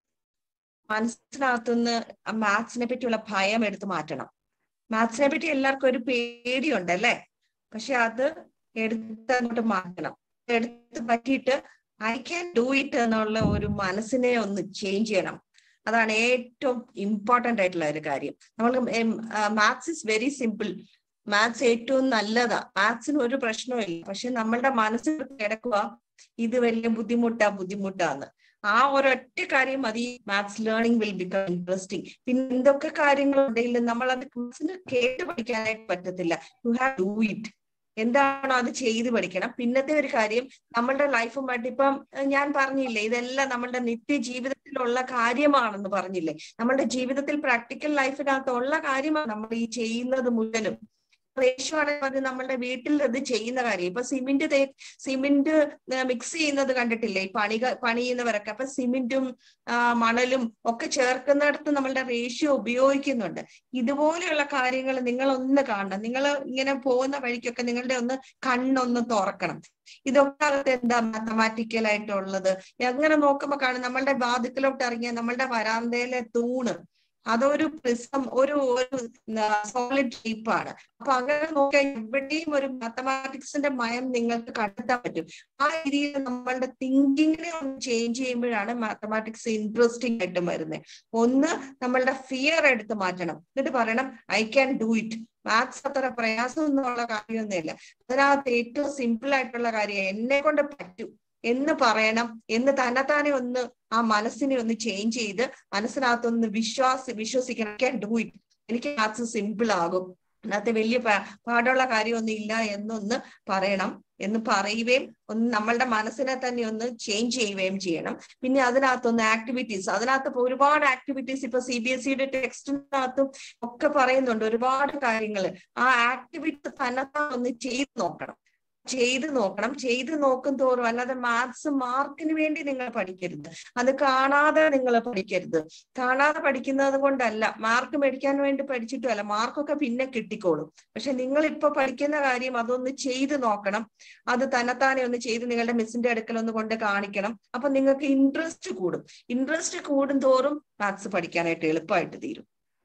മനസ്സിനകത്തുനിന്ന് മാത്സിനെ പറ്റിയുള്ള ഭയം എടുത്തു മാറ്റണം മാത്സിനെ പറ്റി എല്ലാവർക്കും ഒരു പേടിയുണ്ട് അല്ലേ പക്ഷെ അത് എടുത്ത് അങ്ങോട്ട് മാറ്റണം എടുത്ത് പറ്റിയിട്ട് ഐ ക്യാൻ ഡു ഇറ്റ് എന്നുള്ള ഒരു മനസ്സിനെ ഒന്ന് ചേഞ്ച് ചെയ്യണം അതാണ് ഏറ്റവും ഇമ്പോർട്ടന്റ് ആയിട്ടുള്ള ഒരു കാര്യം നമ്മൾ maths is very simple maths ഏറ്റവും നല്ലതാ മാത്സിന് ഒരു പ്രശ്നമില്ല പക്ഷെ നമ്മളുടെ മനസ്സിൽ കിടക്കുക ഇത് വലിയ ബുദ്ധിമുട്ടാ ബുദ്ധിമുട്ടാന്ന് ആ ഒരൊറ്റ കാര്യം മതി maths learning will become interesting പിന്നെ എന്തൊക്കെ കാര്യങ്ങളുണ്ടെങ്കിലും നമ്മൾ അത് ക്ലാസ്സിന് കേട്ട് പഠിക്കാനായിട്ട് പറ്റത്തില്ല യു ഹാവ് ഡു ഇറ്റ് എന്താണോ അത് ചെയ്ത് പഠിക്കണം പിന്നത്തെ ഒരു കാര്യം നമ്മളുടെ ലൈഫുമായിട്ട് ഇപ്പം ഏഹ് ഞാൻ പറഞ്ഞില്ലേ ഇതെല്ലാം നമ്മളുടെ നിത്യ ജീവിതത്തിലുള്ള കാര്യമാണെന്ന് പറഞ്ഞില്ലേ നമ്മളുടെ ജീവിതത്തിൽ പ്രാക്ടിക്കൽ ലൈഫിനകത്തുള്ള കാര്യമാണ് നമ്മൾ ഈ ചെയ്യുന്നത് മുഴുവനും റേഷ്യോ ആണെങ്കിൽ അത് നമ്മളുടെ വീട്ടിൽ അത് ചെയ്യുന്ന കാര്യം ഇപ്പൊ സിമെന്റ് തേ സിമെന്റ് മിക്സ് ചെയ്യുന്നത് കണ്ടിട്ടില്ലേ ഈ പണി പണിയുന്നവരൊക്കെ അപ്പൊ സിമെന്റും ആ, മണലും ഒക്കെ ചേർക്കുന്നിടത്ത് നമ്മളുടെ റേഷ്യോ ഉപയോഗിക്കുന്നുണ്ട് ഇതുപോലെയുള്ള കാര്യങ്ങൾ നിങ്ങൾ ഒന്ന് കാണണം നിങ്ങൾ ഇങ്ങനെ പോകുന്ന വഴിക്കൊക്കെ നിങ്ങളുടെ ഒന്ന് കണ്ണൊന്ന് തുറക്കണം ഇതൊക്കെ അകത്ത് എന്താ മാത്തമാറ്റിക്കൽ ആയിട്ടുള്ളത് അങ്ങനെ നോക്കുമ്പോ കാണും നമ്മളുടെ വാതിക്കലോട്ട് ഇറങ്ങിയ നമ്മളുടെ വരാന്തയിലെ തൂണ് അതൊരു പ്രിസം ഒരു ഒരു സോളിഡ് ഷേപ്പാണ് അപ്പൊ അങ്ങനെ നോക്കിയാൽ എവിടെയും ഒരു മാത്തമാറ്റിക്സിന്റെ മയം നിങ്ങൾക്ക് കണ്ടെത്താൻ പറ്റും ആ രീതിയിൽ നമ്മളുടെ തിങ്കിങ്ങിനെ ഒന്ന് ചേഞ്ച് ചെയ്യുമ്പോഴാണ് മാത്തമാറ്റിക്സ് ഇൻട്രസ്റ്റിംഗ് ആയിട്ട് വരുന്നത് ഒന്ന് നമ്മളുടെ ഫിയർ എടുത്ത് മാറ്റണം എന്നിട്ട് പറയണം I can do it maths അത്ര പ്രയാസം എന്നുള്ള കാര്യമൊന്നുമില്ല അതിനകത്ത് ഏറ്റവും സിമ്പിൾ ആയിട്ടുള്ള കാര്യം എന്നെ കൊണ്ട് പറ്റും എന്ന് പറയണം എന്ന് തന്നെത്താനെ ഒന്ന് ആ മനസ്സിനെ ഒന്ന് ചേഞ്ച് ചെയ്ത് മനസ്സിനകത്തൊന്ന് വിശ്വാസി വിശ്വസിക്കണം ക്യാൻ ഡു ഇറ്റ് എനിക്ക് മാത്സ് സിമ്പിൾ ആകും അതിനകത്ത് വലിയ പാ- പാടുള്ള കാര്യമൊന്നും ഇല്ല എന്നൊന്ന് പറയണം എന്ന് പറയുകയും ഒന്ന് നമ്മളുടെ മനസ്സിനെ തന്നെ ഒന്ന് ചേഞ്ച് ചെയ്യുകയും ചെയ്യണം പിന്നെ അതിനകത്തൊന്ന് ആക്ടിവിറ്റീസ് അതിനകത്ത് ഇപ്പൊ ഒരുപാട് ആക്ടിവിറ്റീസ് ഇപ്പൊ സി ബി എസ് സിയുടെ ടെക്സ്റ്റിനകത്തും ഒക്കെ പറയുന്നുണ്ട് ഒരുപാട് കാര്യങ്ങൾ ആ ആക്ടിവിറ്റി തന്നെത്താൻ ഒന്ന് ചെയ്ത് നോക്കണം ചെയ്ത് നോക്കണം ചെയ്ത് നോക്കും തോറും അല്ലാതെ മാത്സ് മാർക്കിന് വേണ്ടി നിങ്ങൾ പഠിക്കരുത് അത് കാണാതെ നിങ്ങൾ പഠിക്കരുത് കാണാതെ പഠിക്കുന്നത് കൊണ്ടല്ല മാർക്ക് മേടിക്കാൻ വേണ്ടി പഠിച്ചിട്ടുമല്ല മാർക്കൊക്കെ പിന്നെ കിട്ടിക്കോളും പക്ഷെ നിങ്ങൾ ഇപ്പൊ പഠിക്കുന്ന കാര്യം അതൊന്ന് ചെയ്ത് നോക്കണം അത് തന്നെത്താനെ ഒന്ന് ചെയ്ത് നിങ്ങളുടെ മിസ്സിന്റെ അടുക്കൽ ഒന്ന് കൊണ്ട് കാണിക്കണം അപ്പൊ നിങ്ങൾക്ക് ഇൻട്രസ്റ്റ് കൂടും ഇൻട്രസ്റ്റ് കൂടും തോറും മാത്സ് പഠിക്കാനായിട്ട് എളുപ്പമായിട്ട് തീരും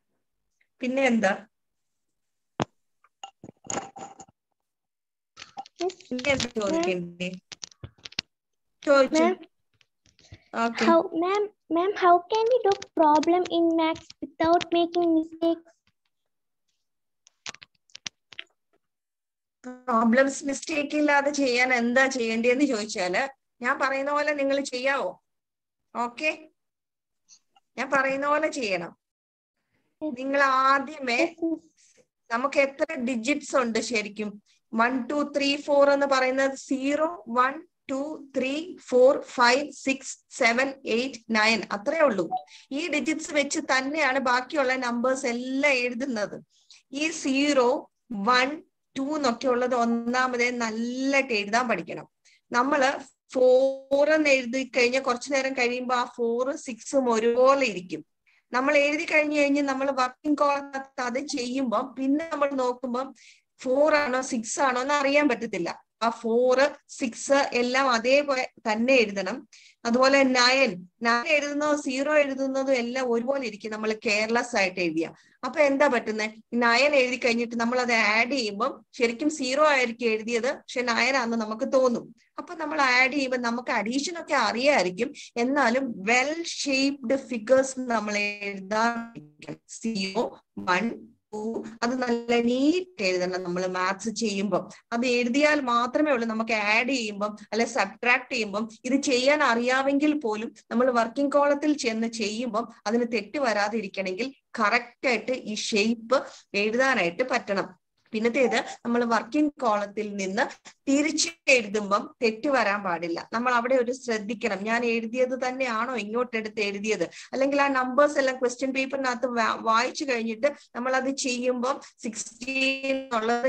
പിന്നെ എന്താ പിന്നെ എന്താ ചോദിക്കണ്ടേ ചോദിച്ചു Ma'am, okay How, ma'am, ma'am, how can we do problem in maths without making mistakes? Problems mistake ഇല്ലാതെ ചെയ്യാൻ എന്താ ചെയ്യേണ്ടതെന്ന് ചോദിച്ചാല് ഞാൻ പറയുന്ന പോലെ നിങ്ങൾ ചെയ്യാവോ ഓക്കെ ഞാൻ പറയുന്ന പോലെ ചെയ്യണം നിങ്ങൾ ആദ്യമേ Yes, miss. നമുക്ക് എത്ര ഡിജിറ്റ്സ് ഉണ്ട് ശരിക്കും വൺ ടു ത്രീ ഫോർ എന്ന് പറയുന്നത് zero one two three four five six seven eight nine അത്രേ ഉള്ളൂ ഈ ഡിജിറ്റ്സ് വെച്ച് തന്നെയാണ് ബാക്കിയുള്ള നമ്പേഴ്സ് എല്ലാം എഴുതുന്നത് ഈ സീറോ വൺ ടു എന്നൊക്കെ ഉള്ളത് ഒന്നാമതേ നല്ലതായിട്ട് എഴുതാൻ പഠിക്കണം നമ്മള് ഫോർ എന്ന് എഴുതി കഴിഞ്ഞാൽ കുറച്ചു നേരം കഴിയുമ്പോൾ ആ ഫോറും സിക്സും ഒരുപോലെ ഇരിക്കും നമ്മൾ എഴുതി കഴിഞ്ഞു കഴിഞ്ഞ് നമ്മൾ വർക്കിംഗ് കോളത്ത് അത് ചെയ്യുമ്പോൾ പിന്നെ നമ്മൾ നോക്കുമ്പോൾ ഫോർ ആണോ സിക്സ് ആണോ എന്ന് അറിയാൻ പറ്റത്തില്ല ആ ഫോറ് സിക്സ് എല്ലാം അതേപോലെ തന്നെ എഴുതണം അതുപോലെ നയൻ നയൻ എഴുതുന്നതും സീറോ എഴുതുന്നതും എല്ലാം ഒരുപോലെ ഇരിക്കും നമ്മൾ കെയർലെസ് ആയിട്ട് എഴുതിയ അപ്പൊ എന്താ പറ്റുന്നത് നയൻ എഴുതി കഴിഞ്ഞിട്ട് നമ്മൾ അത് ആഡ് ചെയ്യുമ്പോൾ ശരിക്കും സീറോ ആയിരിക്കും എഴുതിയത് പക്ഷെ നയൻ ആണെന്ന് നമുക്ക് തോന്നും അപ്പൊ നമ്മൾ ആഡ് ചെയ്യുമ്പോൾ നമുക്ക് അഡീഷൻ ഒക്കെ അറിയാമായിരിക്കും എന്നാലും വെൽ ഷേപ്ഡ് ഫിഗേഴ്സ് നമ്മൾ എഴുതാൻ സീറോ വൺ അത് നല്ല നീറ്റ് എഴുതണം നമ്മൾ മാത്സ് ചെയ്യുമ്പോൾ അത് എഴുതിയാൽ മാത്രമേ ഉള്ളൂ നമുക്ക് ആഡ് ചെയ്യുമ്പം അല്ലെ സബ്ട്രാക്ട് ചെയ്യുമ്പം ഇത് ചെയ്യാൻ അറിയാമെങ്കിൽ പോലും നമ്മൾ വർക്കിംഗ് കോളത്തിൽ ചെന്ന് ചെയ്യുമ്പം അതിന് തെറ്റ് വരാതിരിക്കണമെങ്കിൽ കറക്റ്റ് ആയിട്ട് ഈ ഷേപ്പ് എഴുതാനായിട്ട് പറ്റണം പിന്നത്തേത് നമ്മൾ വർക്കിംഗ് കോളത്തിൽ നിന്ന് തിരിച്ച് എഴുതുമ്പം തെറ്റ് വരാൻ പാടില്ല നമ്മൾ അവിടെ ഒരു ശ്രദ്ധിക്കണം ഞാൻ എഴുതിയത് തന്നെയാണോ ഇങ്ങോട്ടെടുത്ത് എഴുതിയത് അല്ലെങ്കിൽ ആ നമ്പേഴ്സ് എല്ലാം ക്വസ്റ്റ്യൻ പേപ്പറിനകത്ത് വായിച്ചു കഴിഞ്ഞിട്ട് നമ്മൾ അത് ചെയ്യുമ്പം സിക്സ്റ്റീൻ എന്നുള്ളത്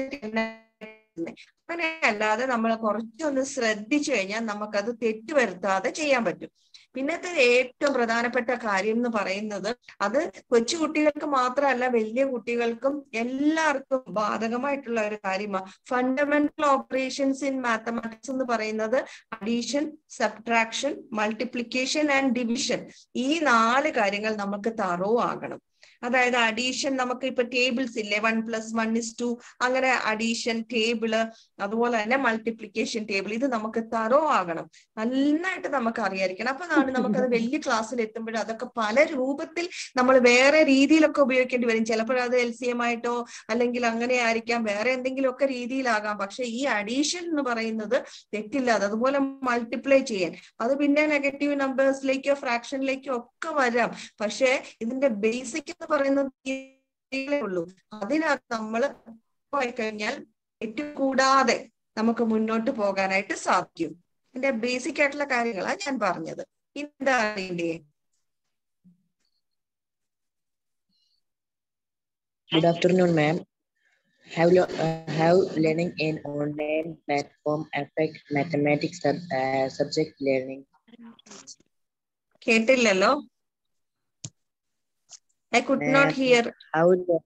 അങ്ങനെ അല്ലാതെ നമ്മൾ കുറച്ചൊന്ന് ശ്രദ്ധിച്ചു കഴിഞ്ഞാൽ നമുക്കത് തെറ്റ് വരുത്താതെ ചെയ്യാൻ പറ്റും പിന്നത്തെ ഏറ്റവും പ്രധാനപ്പെട്ട കാര്യം എന്ന് പറയുന്നത് അത് കൊച്ചു കുട്ടികൾക്ക് മാത്രമല്ല വലിയ കുട്ടികൾക്കും എല്ലാവർക്കും ബാധകമായിട്ടുള്ള ഒരു കാര്യമാണ് ഫണ്ടമെന്റൽ ഓപ്പറേഷൻസ് ഇൻ മാത്തമാറ്റിക്സ് എന്ന് പറയുന്നത് addition subtraction multiplication and division ഈ നാല് കാര്യങ്ങൾ നമുക്ക് തറോ ആകണം അതായത് അഡീഷൻ നമുക്ക് ഇപ്പൊ ടേബിൾസ് ഇല്ലേ one plus one is two അങ്ങനെ അഡീഷൻ ടേബിള് അതുപോലെ തന്നെ മൾട്ടിപ്ലിക്കേഷൻ ടേബിൾ ഇത് നമുക്ക് തറോ ആകണം നന്നായിട്ട് നമുക്ക് അറിയാതിരിക്കണം അപ്പൊ നമുക്കത് വലിയ ക്ലാസ്സിൽ എത്തുമ്പോൾ അതൊക്കെ പല രൂപത്തിൽ നമ്മൾ വേറെ രീതിയിലൊക്കെ ഉപയോഗിക്കേണ്ടി വരും ചിലപ്പോൾ അത് എൽ സി എം ആയിട്ടോ അല്ലെങ്കിൽ അങ്ങനെ ആയിരിക്കാം വേറെ എന്തെങ്കിലുമൊക്കെ രീതിയിലാകാം പക്ഷെ ഈ അഡീഷൻ എന്ന് പറയുന്നത് തെറ്റില്ലാതെ അതുപോലെ മൾട്ടിപ്ലൈ ചെയ്യാൻ അത് പിന്നെ നെഗറ്റീവ് നമ്പേഴ്സിലേക്കോ ഫ്രാക്ഷനിലേക്കോ ഒക്കെ വരാം പക്ഷെ ഇതിന്റെ ബേസിക് എന്ന് പറയുന്നത് ഉള്ളൂ അതിനകത്ത് നമ്മൾ പോയി കഴിഞ്ഞാൽ ഏറ്റവും കൂടാതെ നമുക്ക് മുന്നോട്ട് പോകാനായിട്ട് സാധിക്കും ഇതിന്റെ ബേസിക് ആയിട്ടുള്ള കാര്യങ്ങളാണ് ഞാൻ പറഞ്ഞത് എന്താ അറിയണ്ടേ Good afternoon, ma'am. How, lo- uh, how learning in online platform affect mathematics sub, uh, subject learning? കേട്ടില്ലല്ലോ I could not Ma'am, hear How le-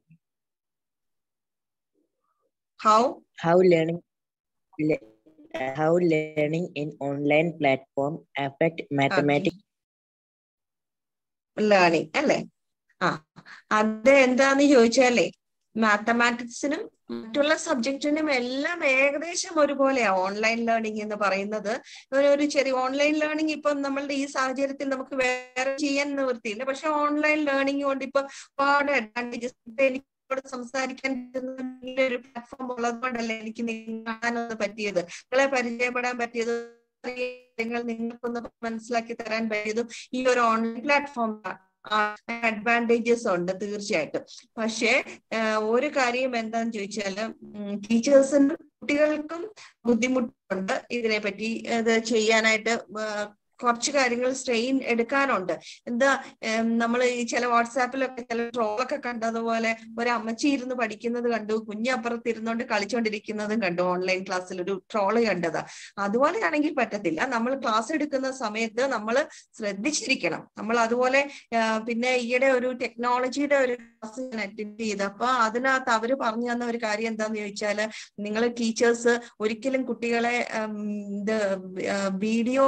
how how learning le- uh, how learning in online platform affect mathematics? Learning അല്ലേ ആ അത് എന്താന്ന് ചോദിച്ചാലേ മാത്തമാറ്റിക്സിനും മറ്റുള്ള സബ്ജക്റ്റിനും എല്ലാം ഏകദേശം ഒരുപോലെയാ online learning എന്ന് പറയുന്നത് ഒരു ഒരു ചെറിയ ഓൺലൈൻ ലേണിംഗ് ഇപ്പം നമ്മളുടെ ഈ സാഹചര്യത്തിൽ നമുക്ക് വേറെ ചെയ്യാൻ നിവൃത്തിയില്ല പക്ഷെ ഓൺലൈൻ ലേണിംഗ് കൊണ്ട് ഇപ്പൊ ഒരുപാട് അഡ്വാൻറ്റേജസ് എനിക്കോട് സംസാരിക്കാൻ പറ്റുന്ന ഒരു പ്ലാറ്റ്ഫോം ഉള്ളത് കൊണ്ടല്ലേ എനിക്ക് നിങ്ങളെ കാണാനൊന്ന് പറ്റിയത് നിങ്ങളെ പരിചയപ്പെടാൻ പറ്റിയത് കാര്യങ്ങൾ നിങ്ങൾക്കൊന്ന് മനസ്സിലാക്കി തരാൻ പറ്റിയതും ഈ ഒരു ഓൺലൈൻ പ്ലാറ്റ്ഫോം അഡ്വാൻറ്റേജസ് ഉണ്ട് തീർച്ചയായിട്ടും പക്ഷേ ആഹ് ഒരു കാര്യം എന്താന്ന് ചോദിച്ചാല് ടീച്ചേഴ്സിനും കുട്ടികൾക്കും ബുദ്ധിമുട്ടുണ്ട് ഇതിനെപ്പറ്റി ഇത് ചെയ്യാനായിട്ട് ആഹ് കുറച്ച് കാര്യങ്ങൾ സ്ട്രെയിൻ എടുക്കാനുണ്ട് എന്താ നമ്മൾ ഈ ചില വാട്സാപ്പിലൊക്കെ ചില ട്രോളൊക്കെ കണ്ടതുപോലെ ഒരു അമ്മച്ചി ഇരുന്ന് പഠിക്കുന്നത് കണ്ടു കുഞ്ഞപ്പുറത്ത് ഇരുന്നോണ്ട് കളിച്ചോണ്ടിരിക്കുന്നതും കണ്ടു ഓൺലൈൻ ക്ലാസ്സിൽ ഒരു ട്രോള് കണ്ടതാ അതുപോലെയാണെങ്കിൽ പറ്റത്തില്ല നമ്മൾ ക്ലാസ് എടുക്കുന്ന സമയത്ത് നമ്മൾ ശ്രദ്ധിച്ചിരിക്കണം നമ്മൾ അതുപോലെ ആ, പിന്നെ ഈയിടെ ഒരു ടെക്നോളജിയുടെ ഒരു ക്ലാസ് ഞാൻ അറ്റൻഡ് ചെയ്ത് അപ്പൊ അതിനകത്ത് അവര് പറഞ്ഞു തന്ന ഒരു കാര്യം എന്താന്ന് ചോദിച്ചാല് നിങ്ങൾ ടീച്ചേഴ്സ് ഒരിക്കലും കുട്ടികളെ ഉം, ഇത് വീഡിയോ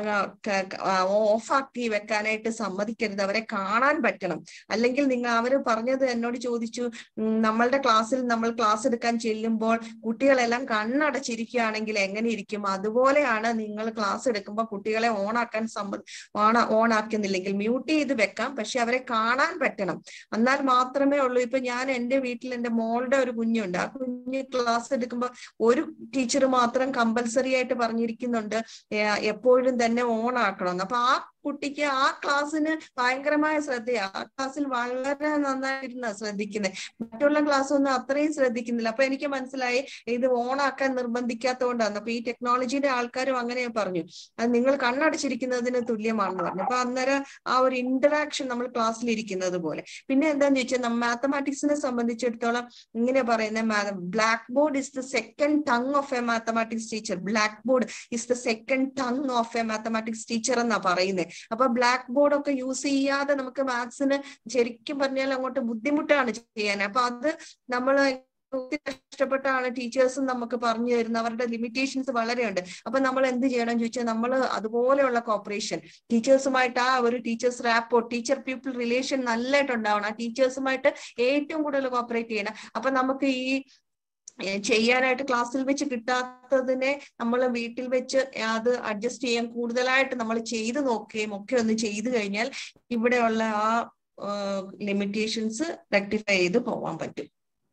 ഓഫാക്കി വെക്കാനായിട്ട് സമ്മതിക്കരുത് അവരെ കാണാൻ പറ്റണം അല്ലെങ്കിൽ നിങ്ങൾ അവര് പറഞ്ഞത് എന്നോട് ചോദിച്ചു ഉം, നമ്മളുടെ ക്ലാസ്സിൽ നമ്മൾ ക്ലാസ് എടുക്കാൻ ചെല്ലുമ്പോൾ കുട്ടികളെല്ലാം കണ്ണടച്ചിരിക്കുകയാണെങ്കിൽ എങ്ങനെ ഇരിക്കും അതുപോലെയാണ് നിങ്ങൾ ക്ലാസ് എടുക്കുമ്പോൾ കുട്ടികളെ ഓണാക്കാൻ സമ്മതി ഓണ ഓൺ ആക്കുന്നില്ലെങ്കിൽ മ്യൂട്ട് ചെയ്ത് വെക്കാം പക്ഷെ അവരെ കാണാൻ പറ്റണം എന്നാൽ മാത്രമേ ഉള്ളൂ ഇപ്പൊ ഞാൻ എന്റെ വീട്ടിൽ എന്റെ മോളുടെ ഒരു കുഞ്ഞുണ്ട് ആ കുഞ്ഞ് ക്ലാസ് എടുക്കുമ്പോൾ ഒരു ടീച്ചർ മാത്രം കമ്പൽസറി ആയിട്ട് പറഞ്ഞിരിക്കുന്നുണ്ട് ഏ- എപ്പോഴും തന്നെ ഓൺ ആക്കണം അപ്പൊ ആ കുട്ടിക്ക് ആ ക്ലാസ്സിന് ഭയങ്കരമായ ശ്രദ്ധയാ ആ ക്ലാസ്സിൽ വളരെ നന്നായിരുന്ന ശ്രദ്ധിക്കുന്നത് മറ്റുള്ള ക്ലാസ് ഒന്നും അത്രയും ശ്രദ്ധിക്കുന്നില്ല അപ്പൊ എനിക്ക് മനസ്സിലായി ഇത് ഓൺ ആക്കാൻ നിർബന്ധിക്കാത്തതുകൊണ്ടാണ് അപ്പൊ ഈ ടെക്നോളജിയുടെ ആൾക്കാരും അങ്ങനെ പറഞ്ഞു അത് നിങ്ങൾ കണ്ണടച്ചിരിക്കുന്നതിന് തുല്യമാണെന്ന് പറഞ്ഞു അപ്പൊ അന്നേരം ആ ഒരു ഇന്ററാക്ഷൻ നമ്മൾ ക്ലാസ്സിൽ ഇരിക്കുന്നത് പോലെ പിന്നെ എന്താന്ന് ചോദിച്ചാൽ മാത്തമാറ്റിക്സിനെ സംബന്ധിച്ചിടത്തോളം ഇങ്ങനെ പറയുന്ന black board is the second tongue of a mathematics teacher black board is the second tongue of a mathematics teacher എന്നാ പറയുന്നത് അപ്പൊ ബ്ലാക്ക് ബോർഡ് ഒക്കെ യൂസ് ചെയ്യാതെ നമുക്ക് മാത്സിന് ശരിക്കും പറഞ്ഞാൽ അങ്ങോട്ട് ബുദ്ധിമുട്ടാണ് ചെയ്യാൻ അപ്പൊ അത് നമ്മൾ ഒത്തിരി കഷ്ടപ്പെട്ടാണ് ടീച്ചേഴ്സും നമുക്ക് പറഞ്ഞു തരുന്നത് അവരുടെ ലിമിറ്റേഷൻസ് വളരെയുണ്ട് അപ്പൊ നമ്മൾ എന്ത് ചെയ്യണം ചോദിച്ചാൽ നമ്മൾ അതുപോലെയുള്ള കോപ്പറേഷൻ ടീച്ചേഴ്സുമായിട്ട് ആ ഒരു teachers rapport teacher people relation നല്ലതായിട്ട് ഉണ്ടാവണം ആ ടീച്ചേഴ്സുമായിട്ട് ഏറ്റവും കൂടുതൽ കോപ്പറേറ്റ് ചെയ്യണം അപ്പൊ നമുക്ക് ഈ ഏർ ചെയ്യാനായിട്ട് ക്ലാസ്സിൽ വെച്ച് കിട്ടാത്തതിനെ നമ്മൾ വീട്ടിൽ വെച്ച് അത് അഡ്ജസ്റ്റ് ചെയ്യാൻ കൂടുതലായിട്ട് നമ്മൾ ചെയ്തു നോക്കുകയും ഒക്കെ ഒന്ന് ചെയ്തു കഴിഞ്ഞാൽ ഇവിടെയുള്ള ആ ലിമിറ്റേഷൻസ് റെക്ടിഫൈ ചെയ്ത് പോവാൻ പറ്റും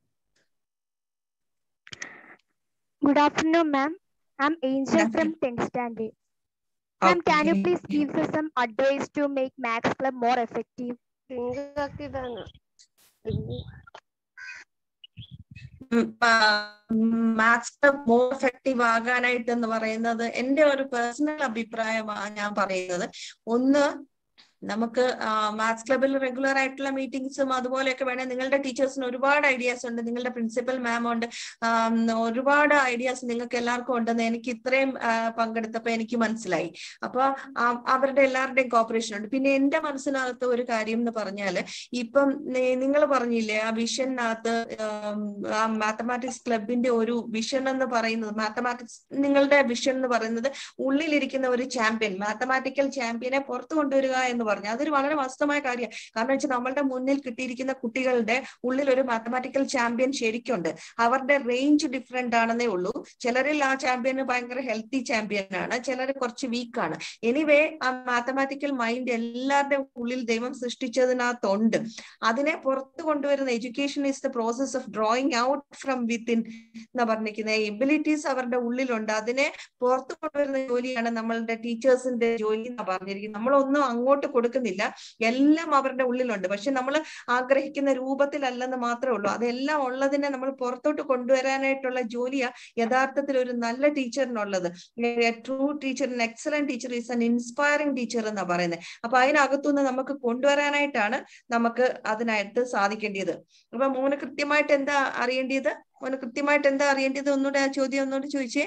Good afternoon, ma'am. I'm Angel Good from 10th standard. Ma'am, can you please give us some advice to make Max Club more effective? Maths more effective ആകാനായിട്ട് എന്ന് പറയുന്നത് എന്റെ ഒരു പേഴ്സണൽ അഭിപ്രായമാണ് ഞാൻ പറയുന്നത് ഒന്ന് നമുക്ക് മാത്സ് ക്ലബിൽ റെഗുലർ ആയിട്ടുള്ള മീറ്റിംഗ്സും അതുപോലെയൊക്കെ വേണേൽ നിങ്ങളുടെ ടീച്ചേഴ്സിന് ഒരുപാട് ഐഡിയാസ് ഉണ്ട് നിങ്ങളുടെ പ്രിൻസിപ്പൽ മാം ഉണ്ട് ആം, ഒരുപാട് ഐഡിയാസ് നിങ്ങൾക്ക് എല്ലാവർക്കും ഉണ്ടെന്ന് എനിക്ക് ഇത്രയും ആ, പങ്കെടുത്തപ്പോ എനിക്ക് മനസ്സിലായി അപ്പൊ ആ, അവരുടെ എല്ലാവരുടെയും കോപ്പറേഷൻ ഉണ്ട് പിന്നെ എന്റെ മനസ്സിനകത്ത് ഒരു കാര്യം എന്ന് പറഞ്ഞാല് ഇപ്പം നിങ്ങൾ പറഞ്ഞില്ലേ ആ വിഷനകത്ത് ആ മാത്തമാറ്റിക്സ് ക്ലബിന്റെ ഒരു വിഷൻ എന്ന് പറയുന്നത് മാത്തമാറ്റിക്സ് നിങ്ങളുടെ വിഷൻ എന്ന് പറയുന്നത് ഉള്ളിലിരിക്കുന്ന ഒരു ചാമ്പ്യൻ മാത്തമാറ്റിക്കൽ ചാമ്പ്യനെ പുറത്തു കൊണ്ടുവരിക എന്ന് പറഞ്ഞു അതൊരു വളരെ വാസ്തവമായ കാര്യമാണ് കാരണം വെച്ചാൽ നമ്മളുടെ മുന്നിൽ കിട്ടിയിരിക്കുന്ന കുട്ടികളുടെ ഉള്ളിൽ ഒരു മാത്തമാറ്റിക്കൽ ചാമ്പ്യൻ ശരിക്കുണ്ട് അവരുടെ റേഞ്ച് ഡിഫറെന്റ് ആണെന്നേ ഉള്ളൂ ചിലരിൽ ആ ചാമ്പ്യന് ഭയങ്കര ഹെൽത്തി ചാമ്പ്യൻ ആണ് ചിലർ കുറച്ച് വീക്കാണ് എനിവേ ആ മാത്തമാറ്റിക്കൽ മൈൻഡ് എല്ലാവരുടെ ഉള്ളിൽ ദൈവം സൃഷ്ടിച്ചതിനകത്തുണ്ട് അതിനെ പുറത്തു കൊണ്ടുവരുന്ന education is the process of drawing out from within എന്നാ പറഞ്ഞിരിക്കുന്നത് എബിലിറ്റീസ് അവരുടെ ഉള്ളിലുണ്ട് അതിനെ പുറത്തു കൊണ്ടുവരുന്ന ജോലിയാണ് നമ്മളുടെ ടീച്ചേഴ്സിന്റെ ജോലി എന്നാ പറഞ്ഞിരിക്കുന്നത് നമ്മളൊന്നും അങ്ങോട്ട് കൊടുക്കുന്നില്ല എല്ലാം അവരുടെ ഉള്ളിലുണ്ട് പക്ഷെ നമ്മൾ ആഗ്രഹിക്കുന്ന രൂപത്തിലല്ലെന്ന് മാത്രമേ ഉള്ളൂ അതെല്ലാം ഉള്ളതിനെ നമ്മൾ പുറത്തോട്ട് കൊണ്ടുവരാനായിട്ടുള്ള ജോലിയാ യഥാർത്ഥത്തിൽ ഒരു നല്ല ടീച്ചറിനുള്ളത് true teacher excellent teacher is an inspiring teacher എന്നാ പറയുന്നത് അപ്പൊ അതിനകത്തുനിന്ന് നമുക്ക് കൊണ്ടുവരാനായിട്ടാണ് നമുക്ക് അതിനായിട്ട് സാധിക്കേണ്ടത് അപ്പൊ മോന് കൃത്യമായിട്ട് എന്താ അറിയേണ്ടത് മോന് കൃത്യമായിട്ട് എന്താ അറിയേണ്ടത് ഒന്നുകൂടെ ആ ചോദ്യം ഒന്നുകൂടെ ചോദിച്ചേ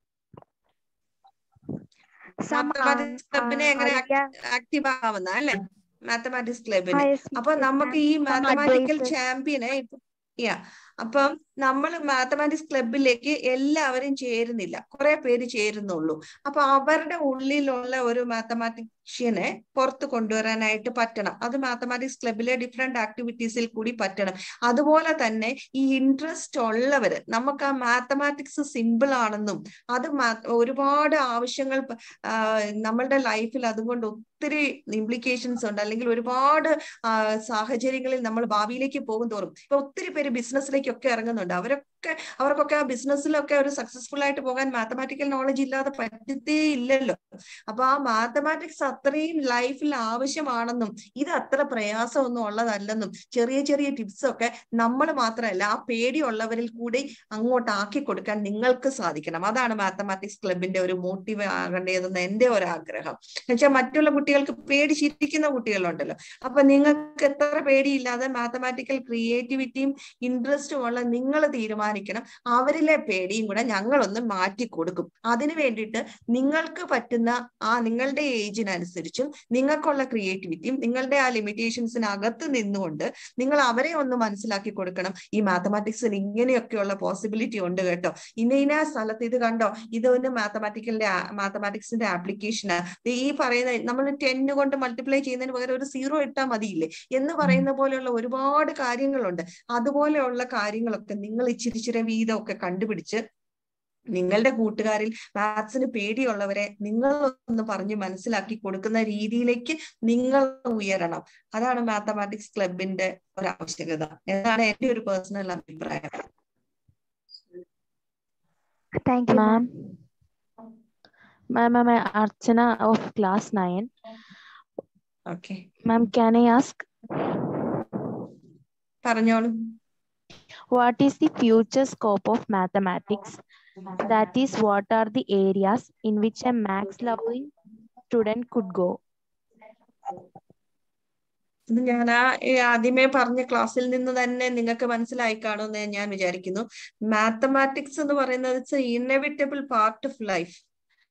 Some മാത്തമാറ്റിക്സ് ക്ലബിനെ uh, എങ്ങനെ idea. ആക്റ്റീവ് ആവുന്ന അല്ലെ മാത്തമാറ്റിക്സ് ക്ലബിന് Ah, yes, അപ്പൊ yes, നമുക്ക് ma'am. ഈ Some മാത്തമാറ്റിക്കൽ advices. ചാമ്പ്യനെ യാ അപ്പം നമ്മൾ മാത്തമാറ്റിക്സ് ക്ലബിലേക്ക് എല്ലാവരും ചേരുന്നില്ല കുറെ പേര് ചേരുന്നുള്ളൂ അപ്പൊ അവരുടെ ഉള്ളിലുള്ള ഒരു മാത്തമാറ്റിഷ്യനെ പുറത്ത് കൊണ്ടുവരാനായിട്ട് പറ്റണം അത് മാത്തമാറ്റിക്സ് ക്ലബിലെ ഡിഫറെന്റ് ആക്ടിവിറ്റീസിൽ കൂടി പറ്റണം അതുപോലെ തന്നെ ഈ ഇൻട്രസ്റ്റ് ഉള്ളവര് നമുക്ക് ആ മാത്തമാറ്റിക്സ് സിമ്പിൾ ആണെന്നും അത് മാ- ഒരുപാട് ആവശ്യങ്ങൾ പ- ആ, നമ്മളുടെ ലൈഫിൽ അതുകൊണ്ട് ഒത്തിരി ഇംപ്ലിക്കേഷൻസ് ഉണ്ട് അല്ലെങ്കിൽ ഒരുപാട് ആ, സാഹചര്യങ്ങളിൽ നമ്മൾ ഭാവിയിലേക്ക് പോകും തോറും ഇപ്പൊ ഒത്തിരി പേര് ബിസിനസ്സിലേക്കൊക്കെ ഇറങ്ങുന്നുണ്ട് അവരൊക്കെ അവർക്കൊക്കെ ആ ബിസിനസ്സിലൊക്കെ ഒരു സക്സസ്ഫുൾ ആയിട്ട് പോകാൻ മാത്തമാറ്റിക്കൽ നോളജ് ഇല്ലാതെ പറ്റത്തേ ഇല്ലല്ലോ അപ്പൊ ആ മാത്തമാറ്റിക്സ് അത്രയും ലൈഫിൽ ആവശ്യമാണെന്നും ഇത് അത്ര പ്രയാസമൊന്നും ഉള്ളതല്ലെന്നും ചെറിയ ചെറിയ ടിപ്സ് ഒക്കെ നമ്മൾ മാത്രമല്ല ആ പേടിയുള്ളവരിൽ കൂടി അങ്ങോട്ട് ആക്കി കൊടുക്കാൻ നിങ്ങൾക്ക് സാധിക്കണം അതാണ് മാത്തമാറ്റിക്സ് ക്ലബിന്റെ ഒരു മോട്ടീവ് ആകേണ്ടതെന്ന് എന്റെ ഒരു ആഗ്രഹം എന്നുവെച്ചാൽ മറ്റുള്ള കുട്ടികൾക്ക് പേടി ചിരിക്കുന്ന കുട്ടികളുണ്ടല്ലോ അപ്പൊ നിങ്ങൾക്ക് എത്ര പേടിയില്ലാതെ മാത്തമാറ്റിക്കൽ ക്രിയേറ്റിവിറ്റിയും ഇൻട്രസ്റ്റും ഉള്ള നിങ്ങൾ തീരുമാനിക്കണം അവരിലെ പേടിയും കൂടെ ഞങ്ങളൊന്ന് മാറ്റി കൊടുക്കും അതിനു വേണ്ടിയിട്ട് നിങ്ങൾക്ക് പറ്റുന്ന ആ നിങ്ങളുടെ ഏജിനനുസരിച്ചും നിങ്ങൾക്കുള്ള ക്രിയേറ്റിവിറ്റിയും നിങ്ങളുടെ ആ ലിമിറ്റേഷൻസിനകത്ത് നിന്നുകൊണ്ട് നിങ്ങൾ അവരെ ഒന്ന് മനസ്സിലാക്കി കൊടുക്കണം ഈ മാത്തമാറ്റിക്സിന് ഇങ്ങനെയൊക്കെയുള്ള പോസിബിലിറ്റി ഉണ്ട് കേട്ടോ ഇന്ന ഇന്ന സ്ഥലത്ത് ഇത് കണ്ടോ ഇത് ഒരു മാത്തമാറ്റിക്കലിന്റെ മാത്തമാറ്റിക്സിന്റെ ആപ്ലിക്കേഷന് ഈ പറയുന്ന നമ്മൾ ടെന്ന് കൊണ്ട് മൾട്ടിപ്ലൈ ചെയ്യുന്നതിന് പകരം ഒരു സീറോ ഇട്ടാൽ മതിയില്ലേ എന്ന് പറയുന്ന പോലെയുള്ള ഒരുപാട് കാര്യങ്ങളുണ്ട് അതുപോലെയുള്ള കാര്യങ്ങളൊക്കെ നിങ്ങൾ ഇച്ചിരി ഇച്ചിരി വീതമൊക്കെ കണ്ടുപിടിച്ച് നിങ്ങളുടെ കൂട്ടുകാരിൽ മാത്സിന് പേടിയുള്ളവരെ നിങ്ങൾ ഒന്ന് പറഞ്ഞ് മനസ്സിലാക്കി കൊടുക്കുന്ന രീതിയിലേക്ക് നിങ്ങൾ ഉയരണം അതാണ് മാത്തമാറ്റിക്സ് ക്ലബിന്റെ ഒരു ആവശ്യകത എന്നാണ് എന്റെ ഒരു പേഴ്സണൽ അഭിപ്രായം Thank you, ma'am. Ma'am, I'm Archana of class 9. Okay Ma'am, can I ask പറഞ്ഞോളൂ what is the future scope of mathematics? That is, what are the areas in which a max loving student could go? ഇത് ഞാൻ ആ ഈ ആദ്യമേ പറഞ്ഞ ക്ലാസ്സിൽ നിന്ന് തന്നെ നിങ്ങൾക്ക് മനസ്സിലായി കാണുമെന്ന് ഞാൻ വിചാരിക്കുന്നു മാത്തമാറ്റിക്സ് എന്ന് പറയുന്നത് it's inevitable part of life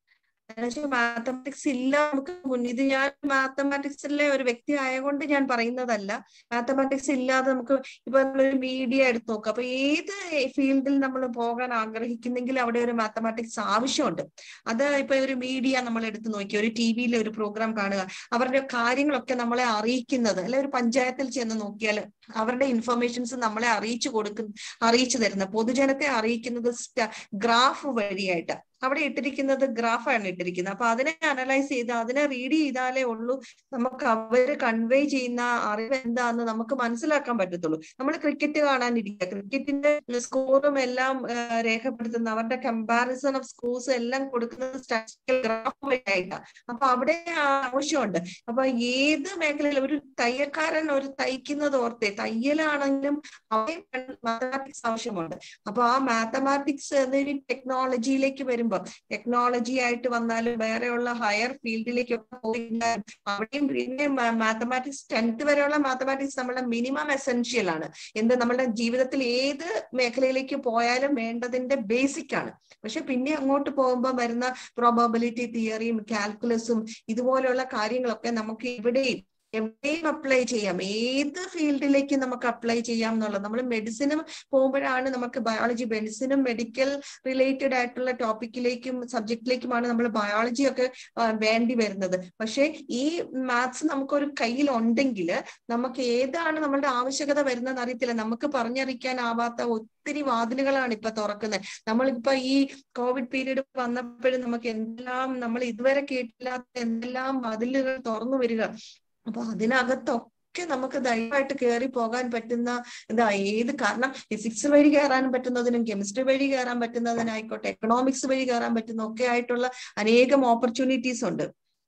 mathematics ഇല്ല നമുക്ക് മുൻ ഇത് ഞാൻ മാത്തമാറ്റിക്സിലെ ഒരു വ്യക്തി ആയതുകൊണ്ട് ഞാൻ പറയുന്നതല്ല മാത്തമാറ്റിക്സ് ഇല്ലാതെ നമുക്ക് ഇപ്പൊ നമ്മളൊരു മീഡിയ എടുത്ത് നോക്കുക അപ്പൊ ഏത് ഫീൽഡിൽ നമ്മൾ പോകാൻ ആഗ്രഹിക്കുന്നെങ്കിൽ അവിടെ ഒരു മാത്തമാറ്റിക്സ് ആവശ്യമുണ്ട് അത് ഇപ്പൊ ഒരു മീഡിയ നമ്മൾ എടുത്ത് നോക്കി ഒരു ടി വിയിലെ ഒരു പ്രോഗ്രാം കാണുക അവരുടെ കാര്യങ്ങളൊക്കെ നമ്മളെ അറിയിക്കുന്നത് അല്ലെ ഒരു പഞ്ചായത്തിൽ ചെന്ന് നോക്കിയാൽ അവരുടെ ഇൻഫർമേഷൻസ് നമ്മളെ അറിയിച്ചു കൊടുക്കുന്ന അറിയിച്ചു തരുന്ന പൊതുജനത്തെ അറിയിക്കുന്നത് ഗ്രാഫ് വഴിയായിട്ട് അവിടെ ഇട്ടിരിക്കുന്നത് ഗ്രാഫാണ് ഇട്ടിരിക്കുന്നത് അപ്പൊ അതിനെ അനലൈസ് ചെയ്ത് അതിനെ റീഡ് ചെയ്താലേ ഉള്ളൂ നമുക്ക് അവര് കൺവേ ചെയ്യുന്ന അറിവ് എന്താന്ന് നമുക്ക് മനസ്സിലാക്കാൻ പറ്റത്തുള്ളൂ നമ്മൾ ക്രിക്കറ്റ് കാണാനിരിക്കുക ക്രിക്കറ്റിന്റെ സ്കോറും എല്ലാം രേഖപ്പെടുത്തുന്ന അവരുടെ കമ്പാരിസൺ ഓഫ് സ്കോർസ് എല്ലാം കൊടുക്കുന്നത് സ്റ്റാറ്റിസ്റ്റിക്കൽ ഗ്രാഫ് വഴിയായിട്ടാണ് അപ്പൊ അവിടെ ആവശ്യമുണ്ട് അപ്പൊ ഏത് മേഖലയിൽ ഒരു തയ്യൽക്കാരൻ ഒരു തയ്ക്കുന്നത് ഓർത്തെ തയ്യലാണെങ്കിലും അവിടെ മാത്തമാറ്റിക്സ് ആവശ്യമുണ്ട് അപ്പൊ ആ മാത്തമാറ്റിക്സ് എന്നൊരു ടെക്നോളജിയിലേക്ക് വരുമ്പോൾ ടെക്നോളജി ആയിട്ട് വന്നാലും വേറെയുള്ള ഹയർ ഫീൽഡിലേക്കൊക്കെ പോയിരുന്നാലും അവിടെയും പിന്നെ മാത്തമാറ്റിക്സ് ടെൻത്ത് വരെയുള്ള മാത്തമാറ്റിക്സ് നമ്മുടെ മിനിമം എസെൻഷ്യൽ ആണ് എന്ത് നമ്മുടെ ജീവിതത്തിൽ ഏത് മേഖലയിലേക്ക് പോയാലും വേണ്ടതിന്റെ ബേസിക് ആണ് പക്ഷെ പിന്നെ അങ്ങോട്ട് പോകുമ്പോൾ വരുന്ന പ്രോബബിലിറ്റി തിയറിയും കാൽക്കുലസും ഇതുപോലെയുള്ള കാര്യങ്ങളൊക്കെ നമുക്ക് ഇവിടെയും എവിടെയും അപ്ലൈ ചെയ്യാം ഏത് ഫീൽഡിലേക്ക് നമുക്ക് അപ്ലൈ ചെയ്യാം എന്നുള്ളത് നമ്മൾ മെഡിസിനും പോകുമ്പോഴാണ് നമുക്ക് ബയോളജി മെഡിസിനും മെഡിക്കൽ റിലേറ്റഡ് ആയിട്ടുള്ള ടോപ്പിക്കിലേക്കും സബ്ജക്റ്റിലേക്കുമാണ് നമ്മൾ ബയോളജി ഒക്കെ വേണ്ടി വരുന്നത് പക്ഷെ ഈ മാത്സ് നമുക്കൊരു കയ്യിൽ ഉണ്ടെങ്കിൽ നമുക്ക് ഏതാണ് നമ്മളുടെ ആവശ്യകത വരുന്നതെന്ന് അറിയത്തില്ല നമുക്ക് പറഞ്ഞറിയിക്കാനാവാത്ത ഒത്തിരി വാതിലുകളാണ് ഇപ്പൊ തുറക്കുന്നത് നമ്മളിപ്പോ ഈ കോവിഡ് പീരീഡ് വന്നപ്പോഴും നമുക്ക് എന്തെല്ലാം നമ്മൾ ഇതുവരെ കേട്ടില്ലാത്ത എന്തെല്ലാം വാതിലുകൾ തുറന്നു വരിക അപ്പൊ അതിനകത്തൊക്കെ നമുക്ക് ധൈര്യമായിട്ട് കയറി പോകാൻ പറ്റുന്ന എന്താ ഏത് കാരണം ഫിസിക്സ് വഴി കയറാൻ പറ്റുന്നതിനും കെമിസ്ട്രി വഴി കയറാൻ പറ്റുന്നതിനായിക്കോട്ടെ എക്കണോമിക്സ് വഴി കയറാൻ പറ്റുന്ന ഒക്കെ ആയിട്ടുള്ള അനേകം ഓപ്പർച്യൂണിറ്റീസ് ഉണ്ട്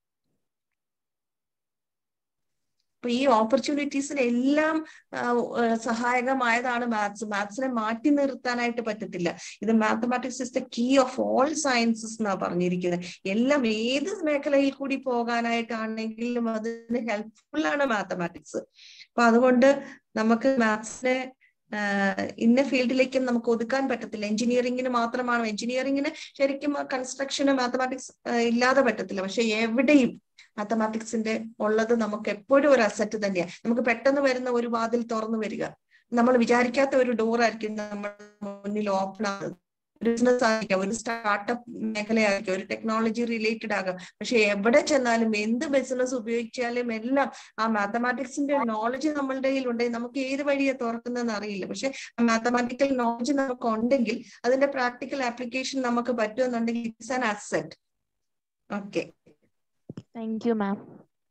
അപ്പൊ ഈ ഓപ്പർച്യൂണിറ്റീസിന് എല്ലാം സഹായകമായതാണ് മാത്സ് മാത്സിനെ മാറ്റി നിർത്താനായിട്ട് പറ്റത്തില്ല ഇത് mathematics is the key of all sciences എന്നാ പറഞ്ഞിരിക്കുന്നത് എല്ലാം ഏത് മേഖലയിൽ കൂടി പോകാനായിട്ടാണെങ്കിലും അതിന് ഹെൽപ്ഫുൾ ആണ് മാത്തമാറ്റിക്സ് അപ്പൊ അതുകൊണ്ട് നമുക്ക് മാത്സിനെ ഇന്ന ഫീൽഡിലേക്കും നമുക്ക് ഒതുക്കാൻ പറ്റത്തില്ല എഞ്ചിനീയറിംഗിന് മാത്രമാണ് എഞ്ചിനീയറിംഗിന് ശരിക്കും കൺസ്ട്രക്ഷന് മാത്തമാറ്റിക്സ് ഇല്ലാതെ പറ്റത്തില്ല പക്ഷെ എവിടെയും മാത്തമാറ്റിക്സിന്റെ ഉള്ളത് നമുക്ക് എപ്പോഴും ഒരു അസറ്റ് തന്നെയാണ് നമുക്ക് പെട്ടെന്ന് വരുന്ന ഒരു വാതിൽ തുറന്നു വരിക നമ്മൾ വിചാരിക്കാത്ത ഒരു ഡോർ ആയിരിക്കും നമ്മുടെ മുന്നിൽ ഓപ്പൺ ആകുന്നത് ബിസിനസ് ആയിരിക്കാം ഒരു സ്റ്റാർട്ടപ്പ് മേഖലയായിരിക്കും ഒരു ടെക്നോളജി റിലേറ്റഡ് ആകാം പക്ഷെ എവിടെ ചെന്നാലും എന്ത് ബിസിനസ് ഉപയോഗിച്ചാലും എല്ലാം ആ മാത്തമാറ്റിക്സിന്റെ നോളജ് നമ്മളുടെ കയ്യിൽ ഉണ്ടെങ്കിൽ നമുക്ക് ഏത് വഴിയെ തുറക്കുന്നതെന്ന് അറിയില്ല പക്ഷെ മാത്തമാറ്റിക്കൽ നോളജ് നമുക്ക് ഉണ്ടെങ്കിൽ അതിന്റെ പ്രാക്ടിക്കൽ ആപ്ലിക്കേഷൻ നമുക്ക് പറ്റുമെന്നുണ്ടെങ്കിൽ it's an asset okay Thank you, ma'am.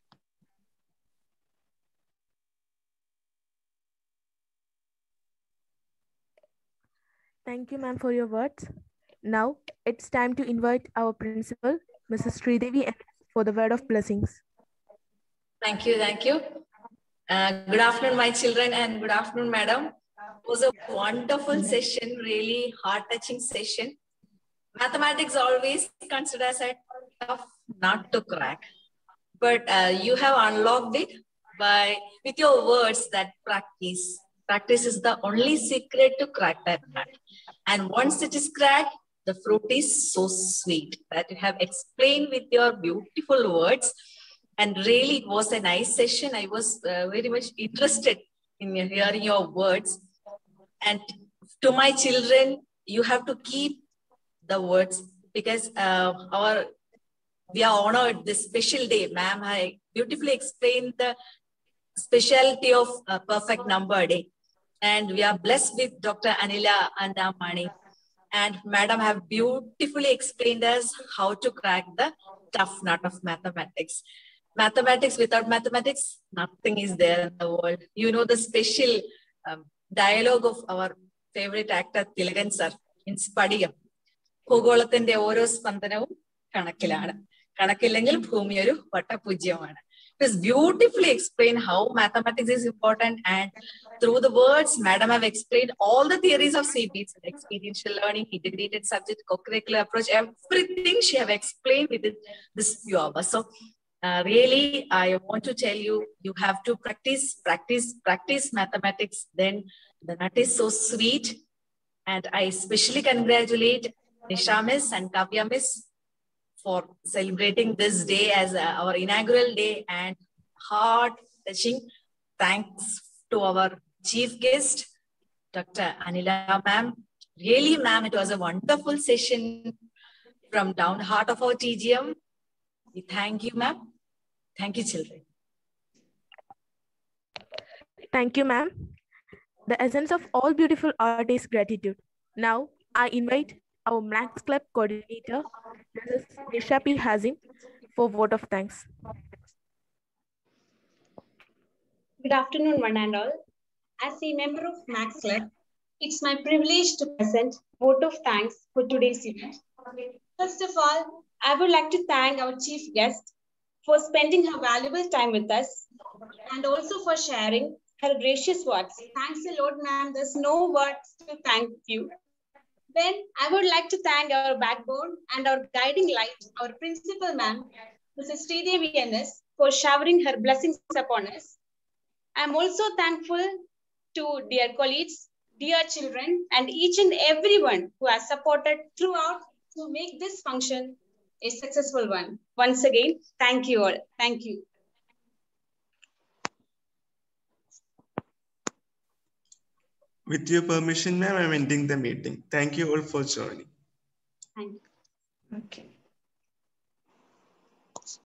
Thank you, ma'am, for your words. Now it's time to invite our principal, Mrs. Sridevi, for the word of blessings. Thank you, thank you. Uh, good afternoon, my children, and good afternoon, madam. It was a wonderful session, really heart-touching session. Mathematics always considered as a tough nut to crack, but uh, you have unlocked it by with your words that practice. Practice is the only secret to crack that nut. And once it is cracked, the fruit is so sweet that you have explained with your beautiful words. And really, it was a nice session. I was uh, very much interested in hearing your words. And to my children, you have to keep the words because uh, our we are honored this special day. Ma'am, I beautifully explained the specialty of uh, perfect number day. And we are blessed with Dr. Anila Andamani. And Madam have beautifully explained us how to crack the tough nut of mathematics. Mathematics without mathematics, nothing is there in the world. You know the special um, dialogue of our favorite actor Tilagan sir in Spadiyam. ഭൂഗോളത്തിന്റെ ഓരോ സ്പന്ദനവും കണക്കിലാണ് കണക്കില്ലെങ്കിൽ ഭൂമി ഒരു വട്ടപൂജ്യമാണ് It is beautifully explained how mathematics is important and through the words, Madam have explained all the theories of CBs, experiential learning, integrated subject, co-curricular approach, everything she have explained within this few hours. So uh, really, I want to tell you, you have to practice, practice, practice mathematics. Then the nut is so sweet. And I especially congratulate Nisha Miss and Kavya Miss for celebrating this day as uh, our inaugural day and heart touching thanks to our chief guest, Dr. Anila ma'am. Really, ma'am, it was a wonderful session from down the heart of our TGM. We thank you, ma'am. Thank you, children. Thank you, ma'am. The essence of all beautiful art is gratitude. Now, I invite our Max Club coordinator, Mrs. Nisha P. Hazim, for vote of thanks. Good afternoon, one and all. As a member of Max Club, it's my privilege to present vote of thanks for today's event. First of all, I would like to thank our chief guest for spending her valuable time with us and also for sharing her gracious words. Thanks a lot, ma'am. There's no words to thank you. Then I would like to thank our backbone and our guiding light, our principal ma'am, Mrs. Sridevi NS, for showering her blessings upon us. I'm also thankful to dear colleagues, dear children, and each and everyone who has supported throughout to make this function a successful one. Once again, thank you all. Thank you. With your permission, ma'am, I'm ending the meeting. Thank you all for joining. Thank you. Okay.